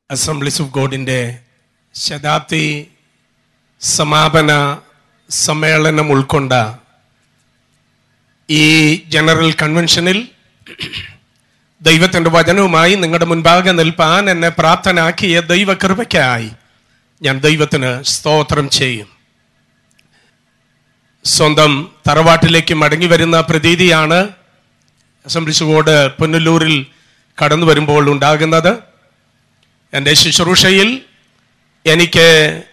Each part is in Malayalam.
അസംബ്ലീസ് ഓഫ് ഗോഡിൻ്റെ ശതാബ്ദി സമാപന സമ്മേളനം ഉൾക്കൊണ്ട ഈ ജനറൽ കൺവെൻഷനിൽ ദൈവത്തിൻ്റെ വചനവുമായി നിങ്ങളുടെ മുൻപാകെ നിൽപ്പാൻ എന്നെ പ്രാപ്തനാക്കിയ ദൈവകൃപയ്ക്കായി ഞാൻ ദൈവത്തിന് സ്തോത്രം ചെയ്യും സ്വന്തം തറവാട്ടിലേക്ക് മടങ്ങി വരുന്ന പ്രതീതിയാണ് അസംബ്ലീസ് ബോർഡ് പുനലൂരിൽ കടന്നു വരുമ്പോൾ ഉണ്ടാകുന്നത് എൻ്റെ ശുശ്രൂഷയിൽ എനിക്ക്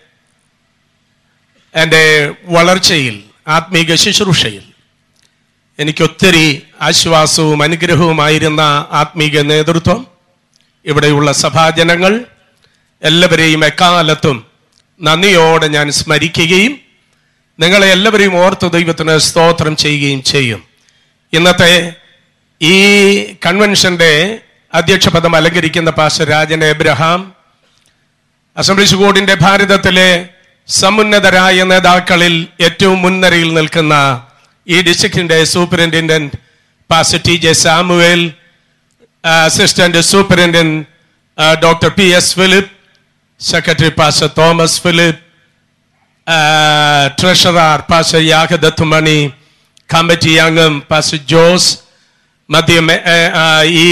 എൻ്റെ വളർച്ചയിൽ ആത്മീക ശുശ്രൂഷയിൽ എനിക്ക് ഒത്തിരി ആശ്വാസവും അനുഗ്രഹവുമായിരുന്ന ആത്മീക നേതൃത്വം ഇവിടെയുള്ള സഭാജനങ്ങൾ എല്ലാവരെയും എക്കാലത്തും നന്ദിയോടെ ഞാൻ സ്മരിക്കുകയും നിങ്ങളെ എല്ലാവരെയും ഓർത്ത് ദൈവത്തിന് സ്തോത്രം ചെയ്യുകയും ചെയ്യും ഇന്നത്തെ ഈ കൺവെൻഷന്റെ അധ്യക്ഷപദം അലങ്കരിക്കുന്ന പാസ്റ്റർ രാജൻ എബ്രഹാം അസംബ്ലീസ് ബോർഡിന്റെ ഭാരതത്തിലെ സമുന്നതരായ നേതാക്കളിൽ ഏറ്റവും മുൻനിരയിൽ നിൽക്കുന്ന ഈ ഡിസ്ട്രിക്റ്റിന്റെ superintendent pastor T J Samuel assistant superintendent doctor P S Philip secretary pastor Thomas Philip treasurer pastor യാഗദത്തുമണി കമ്മിറ്റി അംഗം പാസ്റ്റർ ജോസ് മധ്യ ഈ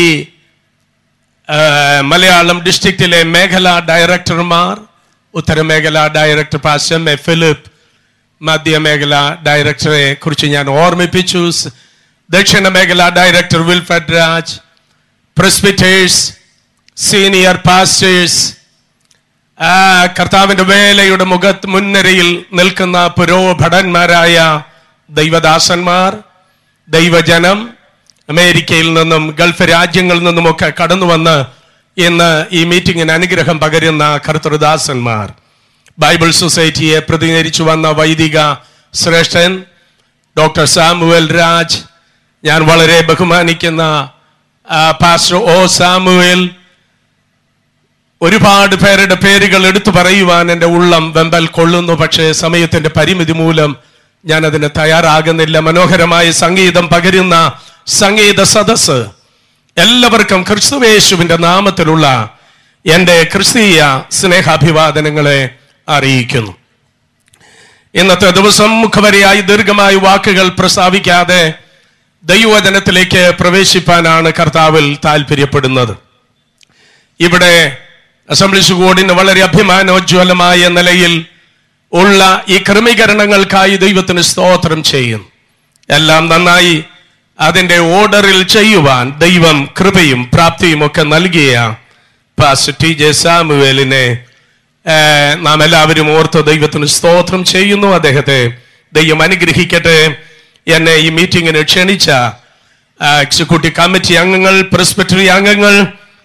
മലയാളം ഡിസ്ട്രിക്റ്റിലെ മേഖല ഡയറക്ടർമാർ ഉത്തരമേഖല director pastor M A Philip മധ്യമേഖല ഡയറക്ടറെ കുറിച്ച് ഞാൻ ഓർമ്മിപ്പിച്ചു ദക്ഷിണ മേഖല director Wilfred Raj presbyters senior pastors കർത്താവിന്റെ വേലയുടെ മുഖത്ത് മുൻനിരയിൽ നിൽക്കുന്ന പുരോഭടന്മാരായ ദൈവദാസന്മാർ ദൈവജനം അമേരിക്കയിൽ നിന്നും ഗൾഫ് രാജ്യങ്ങളിൽ നിന്നുമൊക്കെ കടന്നു വന്ന് ഇന്ന് ഈ മീറ്റിംഗിന് അനുഗ്രഹം പകരുന്ന കർത്തൃദാസന്മാർ ബൈബിൾ സൊസൈറ്റിയെ പ്രതിനിധീകരിച്ചു വന്ന വൈദിക ശ്രേഷ്ഠൻ ഡോക്ടർ സാമുവൽ രാജ് ഞാൻ വളരെ ബഹുമാനിക്കുന്ന പാസ്റ്റർ ഒ സാമുവേൽ ഒരുപാട് പേരുടെ പേരുകൾ എടുത്തു പറയുവാൻ എൻ്റെ ഉള്ളം വെമ്പൽ കൊള്ളുന്നു പക്ഷേ സമയത്തിന്റെ പരിമിതി മൂലം ഞാൻ അതിന് തയ്യാറാകുന്നില്ല മനോഹരമായ സംഗീതം പകരുന്ന സംഗീത സദസ് എല്ലാവർക്കും ക്രിസ്തുവേശുവിന്റെ നാമത്തിലുള്ള എൻ്റെ ക്രിസ്തീയ സ്നേഹാഭിവാദനങ്ങളെ അറിയിക്കുന്നു ഇന്നത്തെ ദിവസം മുഖവരിയായി ദീർഘമായ വാക്കുകൾ പ്രസ്താവിക്കാതെ ദൈവവചനത്തിലേക്ക് പ്രവേശിപ്പാനാണ് കർത്താവിൽ താല്പര്യപ്പെടുന്നത് ഇവിടെ അസംബ്ലീസ് ബോർഡിന് വളരെ അഭിമാനോജ്വലമായ നിലയിൽ ഉള്ള ഈ ക്രമീകരണങ്ങൾക്കായി ദൈവത്തിന് സ്തോത്രം ചെയ്യും എല്ലാം നന്നായി അതിന്റെ ഓർഡറിൽ ചെയ്യുവാൻ ദൈവം കൃപയും പ്രാപ്തിയും ഒക്കെ നൽകിയ പാസ്റ്റർ ടി ജെ സാമുവേലിനെ നാം എല്ലാവരും ഓർത്ത് ദൈവത്തിന് സ്തോത്രം ചെയ്യുന്നു അദ്ദേഹത്തെ ദൈവം അനുഗ്രഹിക്കട്ടെ എന്നെ ഈ മീറ്റിങ്ങിന് ക്ഷണിച്ച എക്സിക്യൂട്ടീവ് കമ്മിറ്റി അംഗങ്ങൾ പ്രസ്പെറ്ററി അംഗങ്ങൾ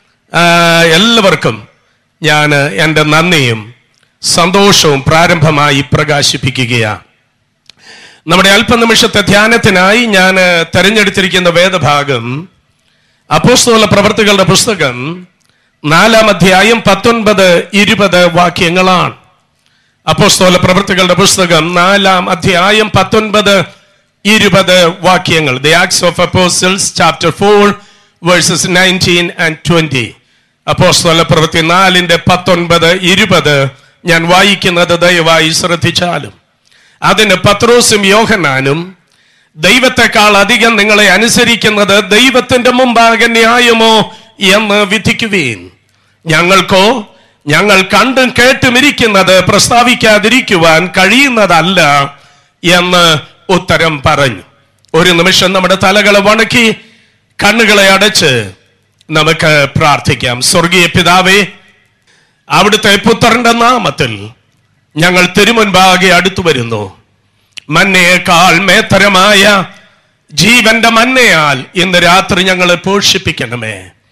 എല്ലാവർക്കും ഞാൻ എൻ്റെ നന്ദിയും സന്തോഷവും പ്രാരംഭമായി പ്രകാശിപ്പിക്കുകയാണ് നമ്മുടെ അല്പനിമിഷത്തെ ധ്യാനത്തിനായി ഞാൻ തെരഞ്ഞെടുത്തിരിക്കുന്ന വേദഭാഗം അപ്പോസ്തോല പ്രവർത്തികളുടെ പുസ്തകം നാലാം അധ്യായം പത്തൊൻപത് ഇരുപത് വാക്യങ്ങളാണ് അപ്പോസ്തോല പ്രവർത്തികളുടെ പുസ്തകം നാലാം അധ്യായം പത്തൊൻപത് ഇരുപത് വാക്യങ്ങൾ the acts of apostles chapter four verses nineteen and twenty അപ്പോസ്തോല പ്രവൃത്തി നാലിന്റെ പത്തൊൻപത് ഇരുപത് ഞാൻ വായിക്കുന്നത് ദയവായി ശ്രദ്ധിച്ചാലും അതിന് പത്രോസും യോഹനാനും ദൈവത്തെക്കാൾ അധികം നിങ്ങളെ അനുസരിക്കുന്നത് ദൈവത്തിന്റെ മുമ്പാകെ ന്യായമോ എന്ന് വിധിക്കുവീൻ ഞങ്ങൾക്കോ ഞങ്ങൾ കണ്ടും കേട്ടും ഇരിക്കുന്നത് പ്രസ്താവിക്കാതിരിക്കുവാൻ കഴിയുന്നതല്ല എന്ന് ഉത്തരം പറഞ്ഞു ഒരു നിമിഷം നമ്മുടെ തലകളെ വണക്കി കണ്ണുകളെ അടച്ച് നമുക്ക് പ്രാർത്ഥിക്കാം സ്വർഗീയ പിതാവേ അവിടുത്തെ പുത്രന്റെ നാമത്തിൽ ഞങ്ങൾ തിരുമുൻപാകെ അടുത്തു വരുന്നു മന്നയേക്കാൾ മേത്തരമായ ജീവന്റെ മന്നയാൽ ഇന്ന് രാത്രി ഞങ്ങളെ പോഷിപ്പിക്കണമേ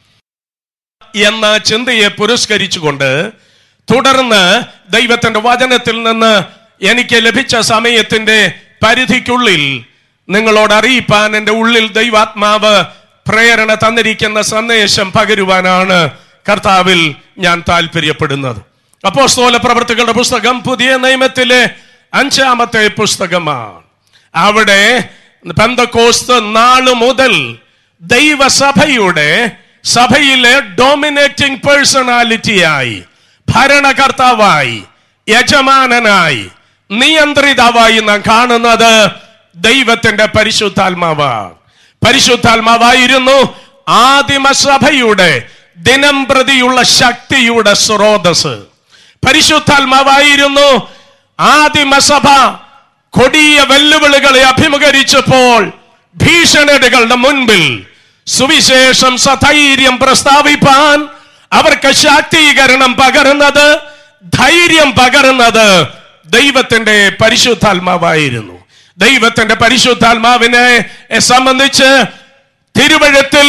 എന്ന ചിന്തയെ പുരസ്കരിച്ചുകൊണ്ട് തുടർന്ന് ദൈവത്തിന്റെ വചനത്തിൽ നിന്ന് എനിക്ക് ലഭിച്ച സമയത്തിന്റെ പരിധിക്കുള്ളിൽ നിങ്ങളോട് അറിയിപ്പാൻ എൻ്റെ ഉള്ളിൽ ദൈവാത്മാവ് പ്രേരണ തന്നിരിക്കുന്ന സന്ദേശം പകരുവാനാണ് കർത്താവിൽ ഞാൻ താല്പര്യപ്പെടുന്നത് അപ്പോ സ്ഥൂല പ്രവർത്തികളുടെ പുസ്തകം പുതിയ നിയമത്തിലെ അഞ്ചാമത്തെ പുസ്തകമാണ് അവിടെ പെന്തക്കോസ്ത് നാളു മുതൽ ദൈവസഭയുടെ സഭയിലെ ഡോമിനേറ്റിംഗ് പേഴ്സണാലിറ്റിയായി ഭരണകർത്താവായി യജമാനനായി നിയന്ത്രിതാവായി നാം കാണുന്നത് ദൈവത്തിന്റെ പരിശുദ്ധാത്മാവാണ് പരിശുദ്ധാത്മാവായിരുന്നു ആദിമസഭയുടെ ദിനം പ്രതിയുള്ള ശക്തിയുടെ സ്രോതസ് പരിശുദ്ധാത്മാവായിരുന്നു ആദിമസഭ കൊടിയ വെല്ലുവിളികളെ അഭിമുഖീകരിച്ചപ്പോൾ ഭീഷണികളുടെ മുൻപിൽ സുവിശേഷം സധൈര്യം പ്രസ്താവിപ്പാൻ അവർക്ക് ശാക്തീകരണം പകരുന്നത് ധൈര്യം പകരുന്നത് ദൈവത്തിന്റെ പരിശുദ്ധാത്മാവായിരുന്നു ദൈവത്തിന്റെ പരിശുദ്ധാത്മാവിനെ സംബന്ധിച്ച് തിരുവഴുത്തിൽ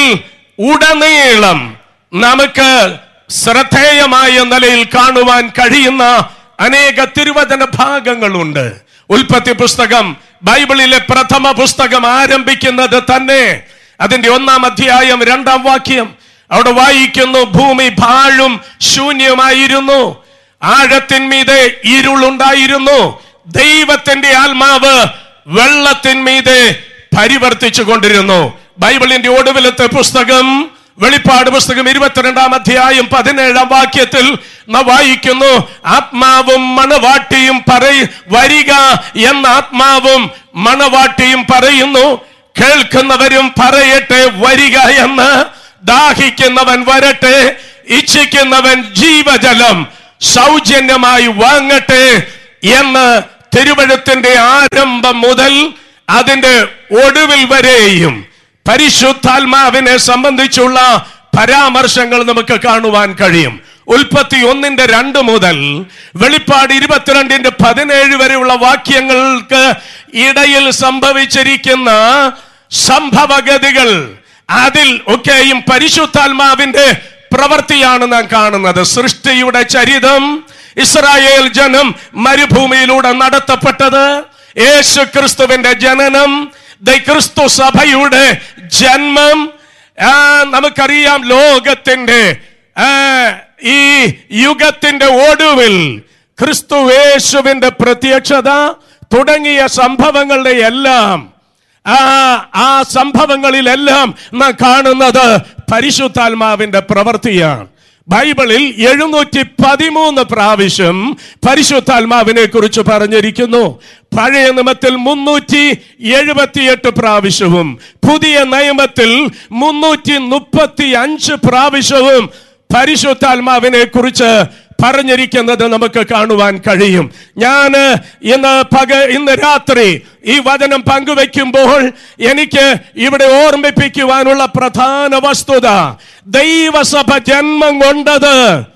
ഉടനീളം നമുക്ക് ശ്രദ്ധേയമായ നിലയിൽ കാണുവാൻ കഴിയുന്ന അനേക തിരുവചന ഭാഗങ്ങളുണ്ട് ഉൽപ്പത്തി പുസ്തകം ബൈബിളിലെ പ്രഥമ പുസ്തകം ആരംഭിക്കുന്നത് തന്നെ അതിന്റെ ഒന്നാം അധ്യായം രണ്ടാം വാക്യം അവിടെ വായിക്കുന്നു ഭൂമി ഭാഴും ശൂന്യമായിരുന്നു ആഴത്തിന്മീതെ ഇരുളുണ്ടായിരുന്നു ദൈവത്തിന്റെ ആത്മാവ് വെള്ളത്തിന്മീതെ പരിവർത്തിച്ചു കൊണ്ടിരുന്നു ബൈബിളിന്റെ ഒടുവിലത്തെ പുസ്തകം വെളിപ്പാട് പുസ്തകം ഇരുപത്തിരണ്ടാം അധ്യായം പതിനേഴാം വാക്യത്തിൽ നാം വായിക്കുന്നു ആത്മാവും മണവാട്ടിയും പറയ വരിക എന്ന ആത്മാവും മണവാട്ടിയും പറയുന്നു കേൾക്കുന്നവരും പറയട്ടെ വരിക എന്ന് ദാഹിക്കുന്നവൻ വരട്ടെ ഇച്ഛിക്കുന്നവൻ ജീവജലം സൗജന്യമായി വാങ്ങട്ടെ എന്ന് തിരുവഴുത്തിന്റെ ആരംഭം മുതൽ അതിന്റെ ഒടുവിൽ വരെയും പരിശുദ്ധാത്മാവിനെ സംബന്ധിച്ചുള്ള പരാമർശങ്ങൾ നമുക്ക് കാണുവാൻ കഴിയും ഉൽപ്പത്തി ഒന്നിന്റെ രണ്ട് മുതൽ വെളിപ്പാട് ഇരുപത്തിരണ്ടിന്റെ പതിനേഴ് വരെയുള്ള വാക്യങ്ങൾക്ക് ഇടയിൽ സംഭവിച്ചിരിക്കുന്ന സംഭവഗതികൾ അതിൽ ഒക്കെയും പരിശുദ്ധാത്മാവിന്റെ പ്രവൃത്തിയാണ് നാം കാണുന്നത് സൃഷ്ടിയുടെ ചരിതം ഇസ്രായേൽ ജനം മരുഭൂമിയിലൂടെ നടത്തപ്പെട്ടത് യേശു ക്രിസ്തുവിന്റെ ജനനം ദൈ ക്രിസ്തു സഭയുടെ ജന്മം ആ, നമുക്കറിയാം ലോകത്തിന്റെ ആ, ഈ യുഗത്തിന്റെ ഒടുവിൽ ക്രിസ്തു യേശുവിന്റെ പ്രത്യക്ഷത തുടങ്ങിയ സംഭവങ്ങളുടെ എല്ലാം ആ ആ സംഭവങ്ങളിലെല്ലാം നാം കാണുന്നത് പരിശുദ്ധാത്മാവിന്റെ പ്രവൃത്തിയാണ് ബൈബിളിൽ എഴുന്നൂറ്റി പതിമൂന്ന് പ്രാവശ്യം പരിശുദ്ധാത്മാവിനെ കുറിച്ച് പറഞ്ഞിരിക്കുന്നു പഴയ നിയമത്തിൽ മുന്നൂറ്റി എഴുപത്തിയെട്ട് പ്രാവശ്യവും പുതിയ നിയമത്തിൽ മുന്നൂറ്റി മുപ്പത്തി അഞ്ച് പ്രാവശ്യവും പരിശുദ്ധാത്മാവിനെ കുറിച്ച് പറഞ്ഞിരിക്കുന്നത് നമുക്ക് കാണുവാൻ കഴിയും ഞാൻ ഇന്ന് പക ഇന്ന് രാത്രി ഈ വചനം പങ്കുവെക്കുമ്പോൾ എനിക്ക് ഇവിടെ ഓർമ്മിപ്പിക്കുവാനുള്ള പ്രധാന വസ്തുത ദൈവസഭ ജന്മം കൊണ്ടത്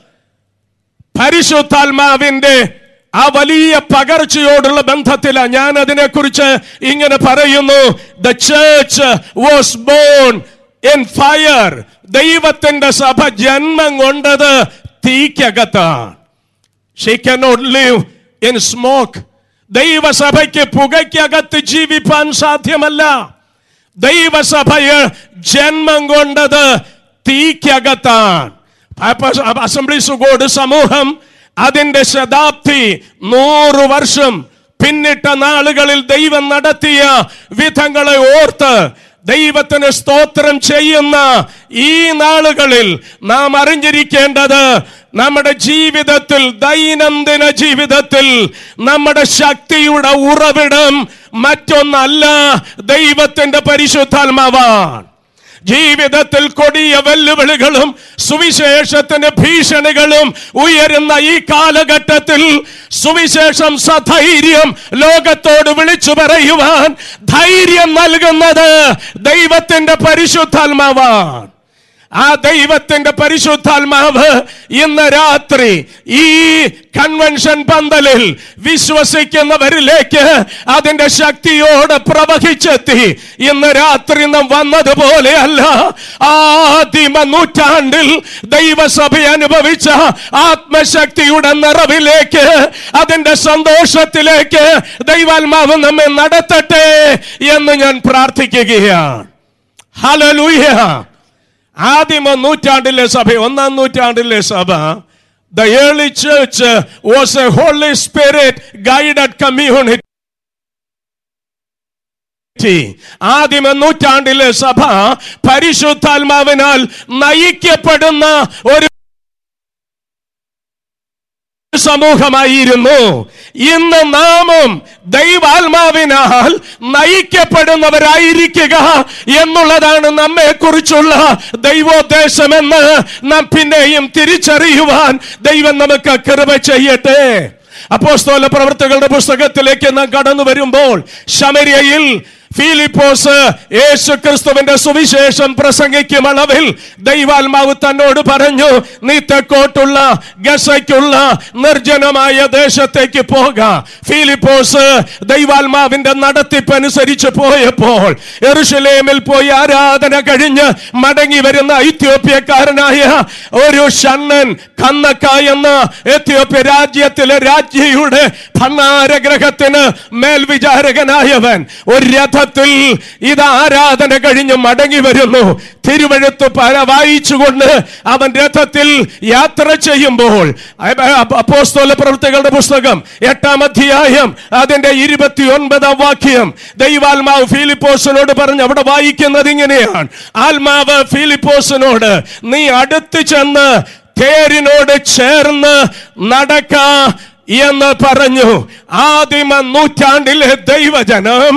പരിശുദ്ധാത്മാവിന്റെ ആ വലിയ പകർച്ചയോടുള്ള ബന്ധത്തിലാണ് ഞാൻ അതിനെക്കുറിച്ച് ഇങ്ങനെ പറയുന്നു the church was born in fire ദൈവത്തിന്റെ സഭ ജന്മം കൊണ്ടത് തീക്കകത്താണ് she cannot live in smoke ദൈവസഭയ്ക്ക് പുകയ്ക്കകത്ത് ജീവിപ്പാൻ സാധ്യമല്ല ദൈവസഭയെ ജന്മം കൊണ്ടത് തീക്കകത്താണ് അസംബ്ലീസ് കോഡ് സമൂഹം അതിന്റെ ശതാബ്ദി നൂറ് വർഷം പിന്നിട്ട നാളുകളിൽ ദൈവം നടത്തിയ വിധങ്ങളെ ഓർത്ത് ദൈവത്തിന് സ്തോത്രം ചെയ്യുന്ന ഈ നാളുകളിൽ നാം അറിഞ്ഞിരിക്കേണ്ടത് നമ്മുടെ ജീവിതത്തിൽ ദൈനംദിന ജീവിതത്തിൽ നമ്മുടെ ശക്തിയുടെ ഉറവിടം മറ്റൊന്നല്ല ദൈവത്തിന്റെ പരിശുദ്ധാത്മാവാണ് ജീവിതത്തിൽ കൊടിയ വെല്ലുവിളികളും സുവിശേഷത്തിന് ഭീഷണികളും ഉയരുന്ന ഈ കാലഘട്ടത്തിൽ സുവിശേഷം സധൈര്യം ലോകത്തോട് വിളിച്ചു പറയുവാൻ ധൈര്യം നൽകുന്നത് ദൈവത്തിന്റെ പരിശുദ്ധാത്മാവാണ് ആ ദൈവത്തിന്റെ പരിശുദ്ധാത്മാവ് ഇന്ന് രാത്രി ഈ കൺവെൻഷൻ പന്തലിൽ വിശ്വസിക്കുന്നവരിലേക്ക് അതിന്റെ ശക്തിയോടെ പ്രവഹിച്ചെത്തി ഇന്ന് രാത്രി നാം വന്നതുപോലെ അല്ല ആദിമ നൂറ്റാണ്ടിൽ ദൈവസഭ അനുഭവിച്ച ആത്മശക്തിയുടെ നിറവിലേക്ക് അതിന്റെ സന്തോഷത്തിലേക്ക് ദൈവാത്മാവ് നമ്മെ നടത്തട്ടെ എന്ന് ഞാൻ പ്രാർത്ഥിക്കുകയാണ് ഹലലൂയ ആദിമ നൂറ്റാണ്ടിലെ സഭ ഒന്നാം നൂറ്റാണ്ടിലെ സഭ the early church was a holy spirit guided community ആദിമ നൂറ്റാണ്ടിലെ സഭ പരിശുദ്ധാത്മാവിനാൽ നയിക്കപ്പെടുന്ന ഒരു സമൂഹമായിരുന്നു ഇന്ന് നാമും ദൈവാത്മാവിനാൽ നയിക്കപ്പെടുന്നവരായിരിക്കുക എന്നുള്ളതാണ് നമ്മെ കുറിച്ചുള്ള ദൈവോദ്ദേശമെന്ന് നാം പിന്നെയും തിരിച്ചറിയുവാൻ ദൈവം നമുക്ക് കൃപ ചെയ്യട്ടെ അപ്പോസ്തോല പ്രവർത്തകളുടെ പുസ്തകത്തിലേക്ക് നാം കടന്നു വരുമ്പോൾ ശമരിയയിൽ ഫിലിപ്പോസ് യേശു ക്രിസ്തുവിന്റെ സുവിശേഷം പ്രസംഗിക്കും അളവിൽ ദൈവാത്മാവ് തന്നോട് പറഞ്ഞു നീ തെക്കോട്ടുള്ള ഗസയ്ക്കുള്ള നിർജ്ജനമായ ദേശത്തേക്ക് പോക ഫിലിപ്പോസ് ദൈവാത്മാവിന്റെ നടത്തിപ്പനുസരിച്ച് പോയപ്പോൾ എറുഷലേമിൽ പോയി ആരാധന കഴിഞ്ഞ് മടങ്ങി വരുന്ന ഇത്യോപ്യക്കാരനായ ഒരു ഷണ്ണൻ കന്നക്ക എന്ന എത്യോപ്യ രാജ്യത്തിലെ രാജ്യയുടെ ഭണ്ണാരഗ്രഹത്തിന് മേൽവിചാരകനായവൻ ഒരു രഥത്തിൽ ഇത് ആരാധന കഴിഞ്ഞ് മടങ്ങി വരുന്നു തിരുവഴുത്ത് പല വായിച്ചുകൊണ്ട് അവൻ രഥത്തിൽ യാത്ര ചെയ്യുമ്പോൾ അപ്പോസ്തോല പ്രവൃത്തികളുടെ പുസ്തകം എട്ടാം അധ്യായം അതിന്റെ ഇരുപത്തി ഒൻപതാം വാക്യം ദൈവാത്മാവ് ഫിലിപ്പോസിനോട് പറഞ്ഞ് അവിടെ വായിക്കുന്നത് ഇങ്ങനെയാണ് ആത്മാവ് ഫിലിപ്പോസിനോട് നീ അടുത്ത് ചെന്ന് തേരിനോട് ചേർന്ന് നടക്ക എന്ന് പറഞ്ഞു ആദിമ നൂറ്റാണ്ടിലെ ദൈവജനം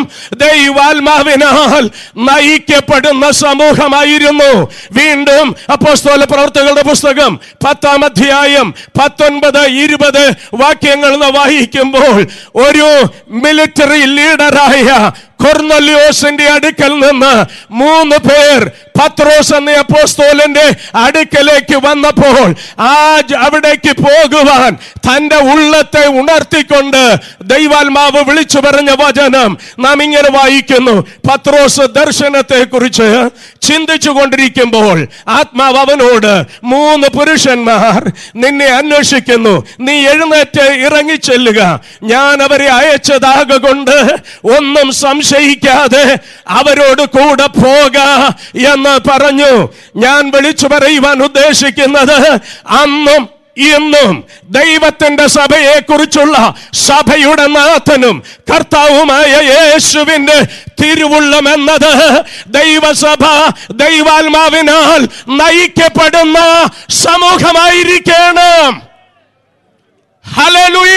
ദൈവാത്മാവിനാൽ നയിക്കപ്പെടുന്ന സമൂഹമായിരുന്നു വീണ്ടും അപ്പോസ്തോല പ്രവർത്തകളുടെ പുസ്തകം പത്താം അധ്യായം പത്തൊൻപത് ഇരുപത് വാക്യങ്ങൾ എന്ന് വായിക്കുമ്പോൾ ഒരു മിലിറ്ററി ലീഡറായ കൊർന്നല്യോസിന്റെ അടുക്കൽ നിന്ന് മൂന്ന് പേർ പത്രോസ് എന്ന അപ്പോസ്തോലന്റെ അടുക്കലേക്ക് വന്നപ്പോൾ ആ ജ- അവിടേക്ക് പോകുവാൻ തന്റെ ഉള്ളത്തെ ഉണർത്തിക്കൊണ്ട് ദൈവാത്മാവ് വിളിച്ചു പറഞ്ഞ വചനം നാം ഇങ്ങനെ വായിക്കുന്നു പത്രോസ് ദർശനത്തെ കുറിച്ച് ചിന്തിച്ചു കൊണ്ടിരിക്കുമ്പോൾ ആത്മാവ് അവനോട് മൂന്ന് പുരുഷന്മാർ നിന്നെ അന്വേഷിക്കുന്നു നീ എഴുന്നേറ്റ് ഇറങ്ങിച്ചെല്ലുക ഞാൻ അവരെ അയച്ചതാകൊണ്ട് ഒന്നും സംശയിക്കാതെ അവരോട് കൂടെ പോക എന്ന് പറഞ്ഞു ഞാൻ വിളിച്ചു പറയുവാൻ ഉദ്ദേശിക്കുന്നത് അന്നും ഇന്നും ദൈവത്തിന്റെ സഭയെ കുറിച്ചുള്ള സഭയുടെ നാഥനും കർത്താവുമായ യേശുവിന്റെ തിരുവുള്ളം എന്നത് ദൈവസഭ ദൈവാത്മാവിനാൽ നയിക്കപ്പെടുന്ന സമൂഹമായിരിക്കണം ഹല്ലേലൂയ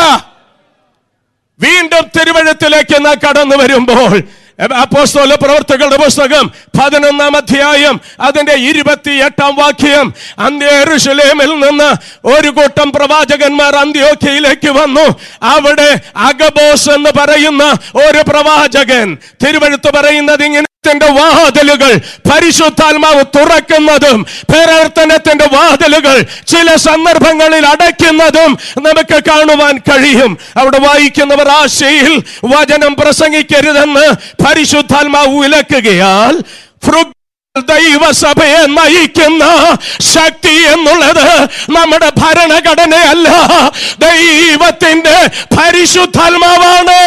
വീണ്ടും തിരുവഴുത്തിലേക്ക് നാം കടന്നു വരുമ്പോൾ അപ്പോസ്തോല പ്രവർത്തകളുടെ പുസ്തകം പതിനൊന്നാം അധ്യായം അതിന്റെ ഇരുപത്തിയെട്ടാം വാക്യം അന്ത്യറുഷലേമിൽ നിന്ന് ഒരു കൂട്ടം പ്രവാചകന്മാർ അന്ത്യോഖ്യയിലേക്ക് വന്നു അവിടെ അഗബോസ് എന്ന് പറയുന്ന ഒരു പ്രവാചകൻ തിരുവഴുത്ത് പറയുന്നത് ഇങ്ങനെ ത്തിന്റെ വാതിലുകൾ പരിശുദ്ധാത്മാവ് തുറക്കുന്നതും പ്രവർത്തനത്തിന്റെ വാതിലുകൾ ചില സന്ദർഭങ്ങളിൽ അടയ്ക്കുന്നതും നമുക്ക് കാണുവാൻ കഴിയും അവിടെ വായിക്കുന്നവർ ആശയിൽ വചനം പ്രസംഗിക്കരുതെന്ന് പരിശുദ്ധാത്മാവ് വിലക്കുകയാൽ ഫ്രു- ദൈവസഭയെ നയിക്കുന്ന ശക്തി എന്നുള്ളത് നമ്മുടെ ഭരണഘടനയല്ല ദൈവത്തിന്റെ പരിശുദ്ധാത്മാവാണ്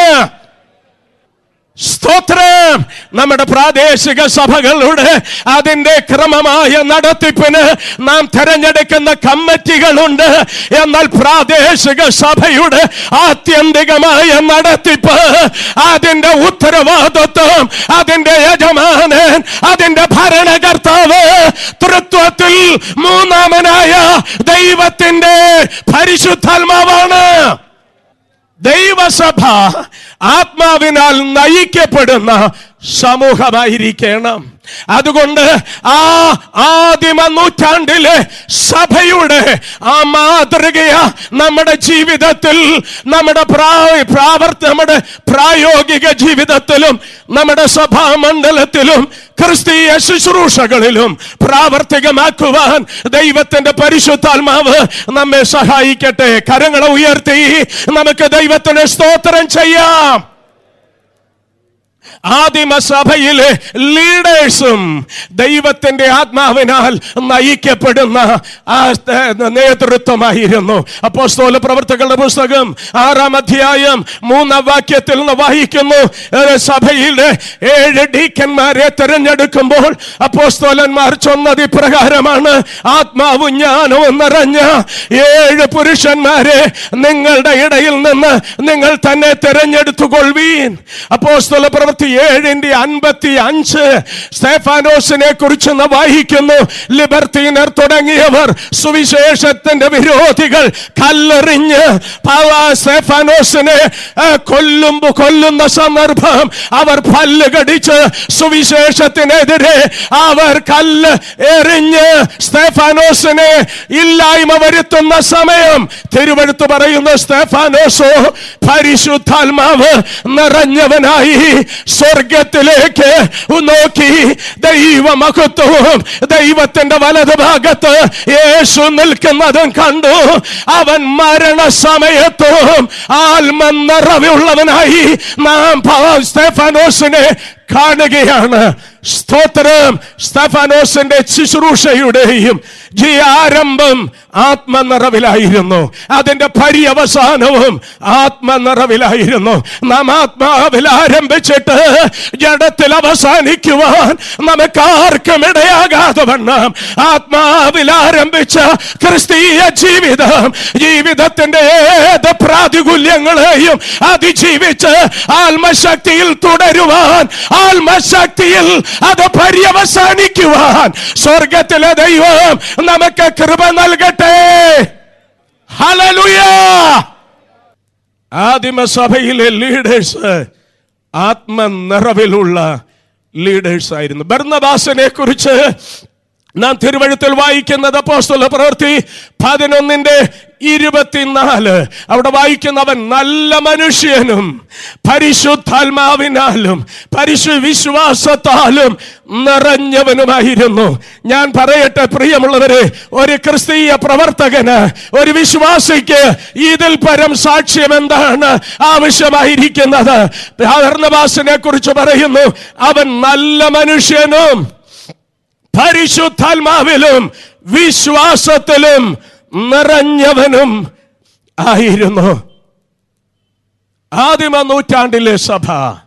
സ്തോത്രം നമ്മുടെ പ്രാദേശിക സഭകളുടെ അതിന്റെ ക്രമമായ നടത്തിപ്പിന് നാം തെരഞ്ഞെടുക്കുന്ന കമ്മിറ്റികളുണ്ട് എന്നാൽ പ്രാദേശിക സഭയുടെ ആത്യന്തികമായ നടത്തിപ്പ് അതിന്റെ ഉത്തരവാദിത്വം അതിന്റെ യജമാനൻ അതിന്റെ ഭരണകർത്താവ് തൃത്വത്തിൽ മൂന്നാമനായ ദൈവത്തിന്റെ പരിശുദ്ധാത്മാവാണ് ദൈവസഭ ആത്മാവിനാൽ നയിക്കപ്പെടുന്ന സമൂഹമായിരിക്കണം അതുകൊണ്ട് ആ ആദിമ നൂറ്റാണ്ടിലെ സഭയുടെ ആ മാതൃകയ നമ്മുടെ ജീവിതത്തിൽ നമ്മുടെ പ്രാ- പ്രാവർത്ത നമ്മുടെ പ്രായോഗിക ജീവിതത്തിലും നമ്മുടെ സഭാമണ്ഡലത്തിലും ക്രിസ്തീയ ശുശ്രൂഷകളിലും പ്രാവർത്തികമാക്കുവാൻ ദൈവത്തിന്റെ പരിശുദ്ധാത്മാവ് നമ്മെ സഹായിക്കട്ടെ കരങ്ങളെ ഉയർത്തി നമുക്ക് ദൈവത്തിന് സ്തോത്രം ചെയ്യാം ആദിമ സഭയിലെ ലീഡേഴ്സും ദൈവത്തിന്റെ ആത്മാവിനാൽ നയിക്കപ്പെടുന്ന ആ ത- നേതൃത്വമായിരുന്നു അപ്പോസ്തോല പ്രവർത്തകളുടെ പുസ്തകം ആറാം അധ്യായം മൂന്നാം വാക്യത്തിൽ നിന്ന് വായിക്കുന്നു ഏ, സഭയിലെ ഏഴ് ഡീക്കന്മാരെ തിരഞ്ഞെടുക്കുമ്പോൾ അപ്പോസ്തോലന്മാർ ചൊന്നത് ഇപ്രകാരമാണ് ആത്മാവും ജ്ഞാനവും നിറഞ്ഞ ഏഴ് പുരുഷന്മാരെ നിങ്ങളുടെ ഇടയിൽ നിന്ന് നിങ്ങൾ തന്നെ തിരഞ്ഞെടുത്തുകൊള്ളുവീൻ അപ്പോസ്തല പ്രവർത്തന പ്രവൃത്തി ഏഴിന്റെ അൻപത്തി അഞ്ച് സ്തേഫാനോസിനെ കുറിച്ച് നാം വായിക്കുന്നു ലിബർത്തീനർ തുടങ്ങിയവർ സുവിശേഷത്തിന്റെ വിരോധികൾ കല്ലെറിഞ്ഞ് പാവ- സ്തേഫാനോസിനെ ആ, കൊല്ലുമ്പോ കൊല്ലുന്ന സന്ദർഭം അവർ പല്ല് കടിച്ച് സുവിശേഷത്തിനെതിരെ അവർ കല്ല് എറിഞ്ഞ് സ്തേഫാനോസിനെ ഇല്ലായ്മ വരുത്തുന്ന സമയം തിരുവഴുത്ത് പറയുന്ന സ്തേഫാനോസോ പരിശുദ്ധാത്മാവ് നിറഞ്ഞവനായി സ്വർഗത്തിലേക്ക് നോക്കി ദൈവമഹത്വവും ദൈവത്തിന്റെ വലത് ഭാഗത്ത് യേശു നിൽക്കുന്നതും കണ്ടു അവൻ മരണസമയത്തും ആത്മനിറവുള്ളവനായി നാം പ- സ്തെഫാനോസിനെ കാണുകയാണ് സ്തോത്രം സ്തഫാനോസിന്റെ ശുശ്രൂഷയുടെയും ഈ ആരംഭം ആത്മനിറവിലായിരുന്നു അതിന്റെ പര്യവസാനവും ആത്മനിറവിലായിരുന്നു നാം ആത്മാവിൽ ആരംഭിച്ചിട്ട് ജഡത്തിൽ അവസാനിക്കുവാൻ നമുക്ക് ആർക്കും ഇടയാകാതെ വണ്ണം ആത്മാവിൽ ആരംഭിച്ച ക്രിസ്തീയ ജീവിതം ജീവിതത്തിന്റെ ഏത് പ്രാതികൂല്യങ്ങളെയും അതിജീവിച്ച് ആത്മശക്തിയിൽ തുടരുവാൻ ആത്മശക്തിയിൽ അത് പര്യവസാനിക്കുവാൻ സ്വർഗത്തിലെ ദൈവം നമുക്ക് കൃപ നൽകട്ടെ ഹലലുയ ആദിമസഭയിലെ ലീഡേഴ്സ് ആത്മനിറവിലുള്ള ലീഡേഴ്സ് ആയിരുന്നു ബർന്നബാസിനെ കുറിച്ച് നാം തിരുവഴുത്തിൽ വായിക്കുന്നത് അപ്പോസ്തല പ്രവൃത്തി പതിനൊന്നിന്റെ ഇരുപത്തിനാല് അവിടെ വായിക്കുന്നവൻ നല്ല മനുഷ്യനും പരിശുദ്ധാത്മാവിനാലും പരിശു വിശ്വാസത്താലും നിറഞ്ഞവനുമായിരുന്നു ഞാൻ പറയട്ടെ പ്രിയമുള്ളവരെ ഒരു ക്രിസ്തീയ പ്രവർത്തകന് ഒരു വിശ്വാസിക്ക് ഇതിൽ പരം സാക്ഷ്യം എന്താണ് ആവശ്യമായിരിക്കുന്നത് ഭരണവാസിനെ കുറിച്ച് പറയുന്നു അവൻ നല്ല മനുഷ്യനും പരിശുദ്ധാത്മാവിലും വിശ്വാസത്തിലും നിറഞ്ഞവനും ആയിരുന്നു ആദിമ നൂറ്റാണ്ടിലെ സഭ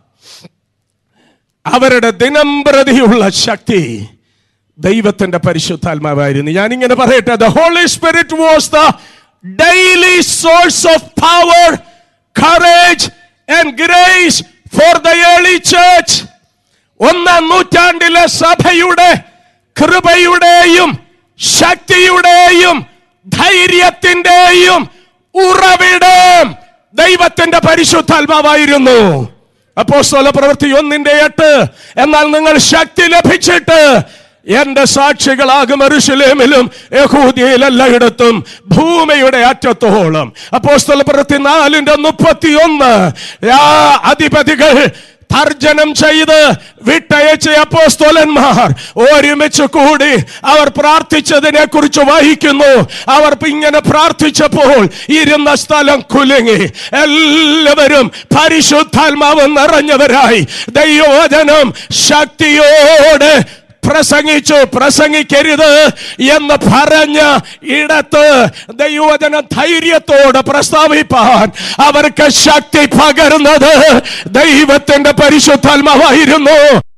അവരുടെ ദിനംപ്രതിയുള്ള ശക്തി ദൈവത്തിന്റെ പരിശുദ്ധാത്മാവായിരുന്നു ഞാൻ ഇങ്ങനെ പറയട്ടെ the holy spirit was the daily source of power courage and grace for the early church ഒന്നാം നൂറ്റാണ്ടിലെ സഭയുടെ കൃപയുടെയും ശക്തിയുടെയും ധൈര്യത്തിന്റെയും ഉറവിടം ദൈവത്തിന്റെ പരിശുദ്ധാത്മാവായിരുന്നു അപ്പോ പ്രവൃത്തി ഒന്നിന്റെ എട്ട് എന്നാൽ നിങ്ങൾ ശക്തി ലഭിച്ചിട്ട് എന്റെ സാക്ഷികളാകും എറുശലേമിലും യഹൂദിയയിലെല്ലായിടത്തും ഭൂമിയുടെ അറ്റത്തോളം അപ്പോസ്തല പ്രവൃത്തി നാലിന്റെ മുപ്പത്തി ഒന്ന് അധിപതികൾ തർജനം ചെയ്ത് വിട്ടയച്ച അപ്പോസ്തോലന്മാർ ഒരുമിച്ച് കൂടി അവർ പ്രാർത്ഥിച്ചതിനെ കുറിച്ച് വായിക്കുന്നു അവർ ഇങ്ങനെ പ്രാർത്ഥിച്ചപ്പോൾ ഇരുന്ന സ്ഥലം കുലുങ്ങി എല്ലാവരും പരിശുദ്ധാത്മാവ് നിറഞ്ഞവരായി ദൈവവചനം ശക്തിയോടെ പ്രസംഗിച്ചു പ്രസംഗിക്കരുത് എന്ന് പറഞ്ഞ ഇടത്ത് ദൈവവചന ധൈര്യത്തോടെ പ്രസ്താവിപ്പാൻ അവർക്ക് ശക്തി പകരുന്നത് ദൈവത്തിന്റെ പരിശുദ്ധാത്മാവായിരുന്നു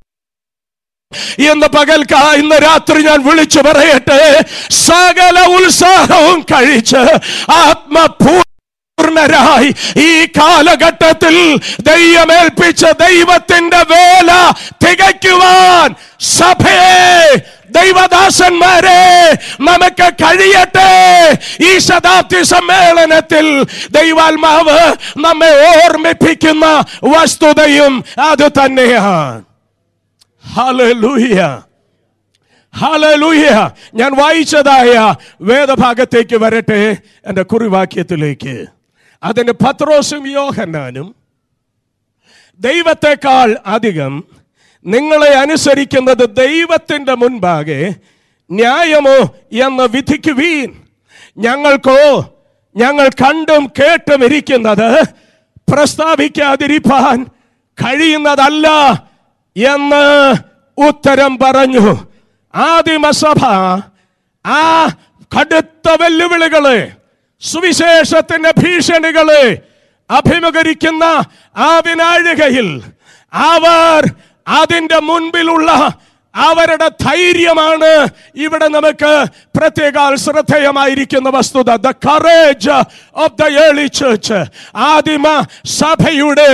ഇന്ന് പകൽക്കാ ഇന്ന് രാത്രി ഞാൻ വിളിച്ചു പറയട്ടെ സകല ഉത്സാഹവും കഴിച്ച് ആത്മപൂ പൂർണ്ണരായി ഈ കാലഘട്ടത്തിൽ ദൈവമേൽപ്പിച്ച ദൈവത്തിന്റെ വേല തികയ്ക്കുവാൻ സഭയെ ദൈവദാസന്മാരെ നമുക്ക് കഴിയട്ടെ ഈ ശതാബ്ദി സമ്മേളനത്തിൽ ദൈവാത്മാവ് നമ്മെ ഓർമ്മിപ്പിക്കുന്ന വസ്തുതയും അത് തന്നെയാണ് ഹല്ലേലൂയ ഹല്ലേലൂയ ഞാൻ വായിച്ചതായ വേദഭാഗത്തേക്ക് വരട്ടെ എൻ്റെ കുറിവാക്യത്തിലേക്ക് അതിന് പത്രോസും യോഹന്നാനും ദൈവത്തെക്കാൾ അധികം നിങ്ങളെ അനുസരിക്കുന്നത് ദൈവത്തിന്റെ മുൻപാകെ ന്യായമോ എന്ന് വിധിക്കുവീൻ ഞങ്ങൾക്കോ ഞങ്ങൾ കണ്ടും കേട്ടും ഇരിക്കുന്നത് പ്രസ്താവിക്കാതിരിപ്പാൻ കഴിയുന്നതല്ല എന്ന് ഉത്തരം പറഞ്ഞു ആദിമസഭ ആ കടുത്ത വെല്ലുവിളികളെ സുവിശേഷത്തിന്റെ ഭീഷണികളെ അഭിമുഖീകരിക്കുന്ന ആ വിനാഴികയിൽ അവർ അതിന്റെ മുൻപിലുള്ള അവരുടെ ധൈര്യമാണ് ഇവിടെ നമുക്ക് പ്രത്യേക ശ്രദ്ധേയമായിരിക്കുന്ന വസ്തുത the courage of the early church ആദിമ സഭയുടെ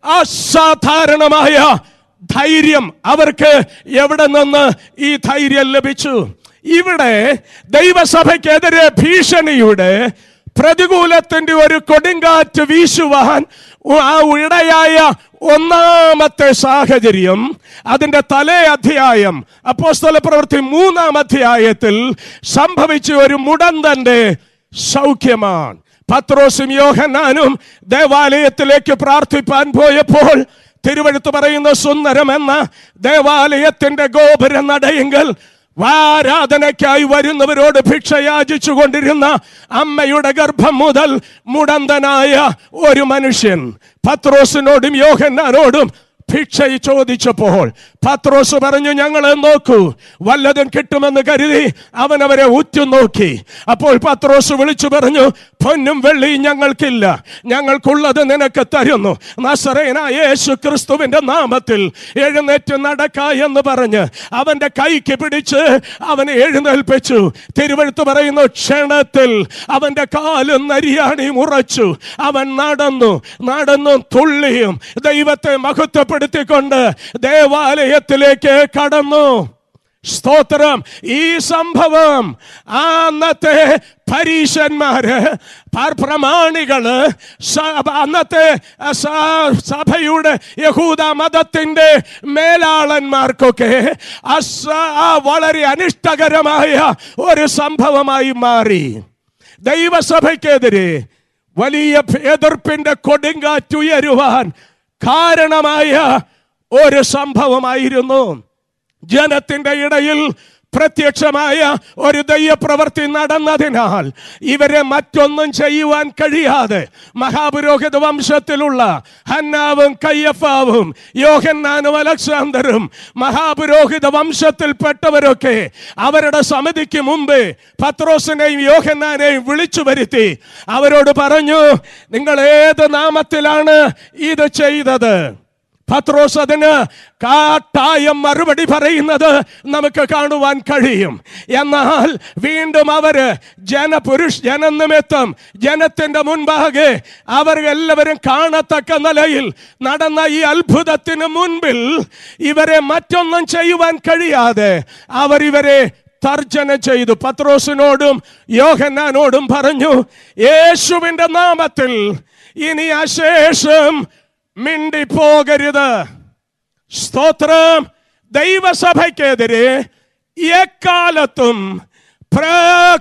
അസാധാരണമായ ധൈര്യം അവർക്ക് എവിടെ നിന്ന് ഈ ധൈര്യം ലഭിച്ചു ഇവിടെ ദൈവസഭയ്ക്കെതിരെ ഭീഷണിയുടെ പ്രതികൂലത്തിന്റെ ഒരു കൊടുങ്കാറ്റ് വീശുവാൻ ആ ഇടയായ ഒന്നാമത്തെ സാഹചര്യം അതിന്റെ തലേ അധ്യായം അപ്പോസ്തല പ്രവൃത്തി മൂന്നാം അധ്യായത്തിൽ സംഭവിച്ച ഒരു മുടന്തന്റെ സൗഖ്യമാണ് പത്രോസും യോഹന്നാനും ദേവാലയത്തിലേക്ക് പ്രാർത്ഥിപ്പാൻ പോയപ്പോൾ തിരുവഴുത്ത് പറയുന്ന സുന്ദരം എന്ന ദേവാലയത്തിന്റെ ഗോപുര നടയെങ്കിൽ ആരാധനയ്ക്കായി വരുന്നവരോട് ഭിക്ഷ യാചിച്ചു കൊണ്ടിരുന്ന അമ്മയുടെ ഗർഭം മുതൽ മുടന്തനായ ഒരു മനുഷ്യൻ പത്രോസിനോടും യോഹന്നാനോടും ഭിക്ഷ ചോദിച്ചപ്പോൾ പത്രോസ് പറഞ്ഞു ഞങ്ങളെ നോക്കൂ വല്ലതും കിട്ടുമെന്ന് കരുതി അവൻ അവരെ ഉറ്റുനോക്കി അപ്പോൾ പത്രോസ് വിളിച്ചു പറഞ്ഞു പൊന്നും വെള്ളിയും ഞങ്ങൾക്കില്ല ഞങ്ങൾക്കുള്ളത് നിനക്ക് തരുന്നു നസറേനായ യേശു ക്രിസ്തുവിന്റെ നാമത്തിൽ എഴുന്നേറ്റ് നടക്ക എന്ന് പറഞ്ഞ് അവന്റെ കൈക്ക് പിടിച്ച് അവനെ എഴുന്നേൽപ്പിച്ചു തിരുവഴുത്ത് പറയുന്നു ക്ഷണത്തിൽ അവന്റെ കാലും നരിയാണിയും ഉറച്ചു അവൻ നടന്നു നടന്നു തുള്ളിയും ദൈവത്തെ മഹത്വപ്പെടുത്തിക്കൊണ്ട് ദേവാലയത്തിലേക്ക് കടന്നു സ്തോത്രം ഈ സംഭവം ആ അന്നത്തെ പരീശന്മാര് പ- പ്രമാണികള് സ- അന്നത്തെ സ- സഭയുടെ യഹൂദ മതത്തിന്റെ മേലാളന്മാർക്കൊക്കെ അസ- ആ വളരെ അനിഷ്ടകരമായ ഒരു സംഭവമായി മാറി ദൈവസഭയ്ക്കെതിരെ വലിയ എതിർപ്പിന്റെ കൊടുങ്കാറ്റുയരുവാൻ കാരണമായ ഒരു സംഭവമായിരുന്നു ജനത്തിന്റെ ഇടയിൽ പ്രത്യക്ഷമായ ഒരു ദൈവപ്രവൃത്തി നടന്നതിനാൽ ഇവരെ മറ്റൊന്നും ചെയ്യുവാൻ കഴിയാതെ മഹാപുരോഹിത വംശത്തിലുള്ള ഹന്നാവും കയ്യഫാവും യോഹന്നാനും അലക്സാണ്ടറും മഹാപുരോഹിത വംശത്തിൽപ്പെട്ടവരൊക്കെ അവരുടെ സമിതിക്ക് മുമ്പ് പത്രോസിനെയും യോഹന്നാനെയും വിളിച്ചു വരുത്തി അവരോട് പറഞ്ഞു നിങ്ങൾ ഏത് നാമത്തിലാണ് ഇത് ചെയ്തത് പത്രോസ് അതിന് കാട്ടായ മറുപടി പറയുന്നത് നമുക്ക് കാണുവാൻ കഴിയും എന്നാൽ വീണ്ടും അവര് ജനപുരുഷ ജനനിമിത്തം ജനത്തിന്റെ മുൻപാകെ അവർ എല്ലാവരും കാണത്തക്ക നിലയിൽ നടന്ന ഈ അത്ഭുതത്തിന് മുൻപിൽ ഇവരെ മറ്റൊന്നും ചെയ്യുവാൻ കഴിയാതെ അവർ ഇവരെ തർജന ചെയ്തു പത്രോസിനോടും യോഹന്നാനോടും പറഞ്ഞു യേശുവിന്റെ നാമത്തിൽ ഇനി അശേഷം മിണ്ടിപ്പോകരുത് സ്തോത്രം ദൈവസഭയ്ക്കെതിരെ എക്കാലത്തും പ്ര-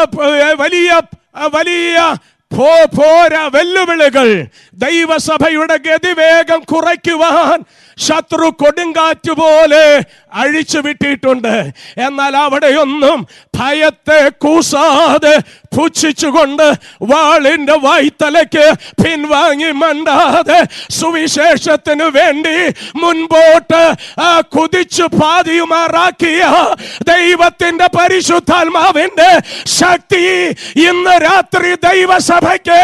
വലിയ വലിയ പോ- പോര വെല്ലുവിളികൾ ദൈവസഭയുടെ ഗതിവേഗം കുറയ്ക്കുവാൻ ശത്രു കൊടുങ്കാറ്റ് പോലെ അഴിച്ചു വിട്ടിട്ടുണ്ട് എന്നാൽ അവിടെയൊന്നും ഭയത്തെ കൂസാതെ പുച്ഛിച്ചുകൊണ്ട് വാളിന്റെ വായ്ത്തലയ്ക്ക് പിൻവാങ്ങി മണ്ടാതെ സുവിശേഷത്തിന് വേണ്ടി മുൻപോട്ട് ആ കുതിച്ചു പാതിയുമാറാക്കിയ ദൈവത്തിന്റെ പരിശുദ്ധാത്മാവിന്റെ ശക്തി ഇന്ന് രാത്രി ദൈവസഭയ്ക്ക്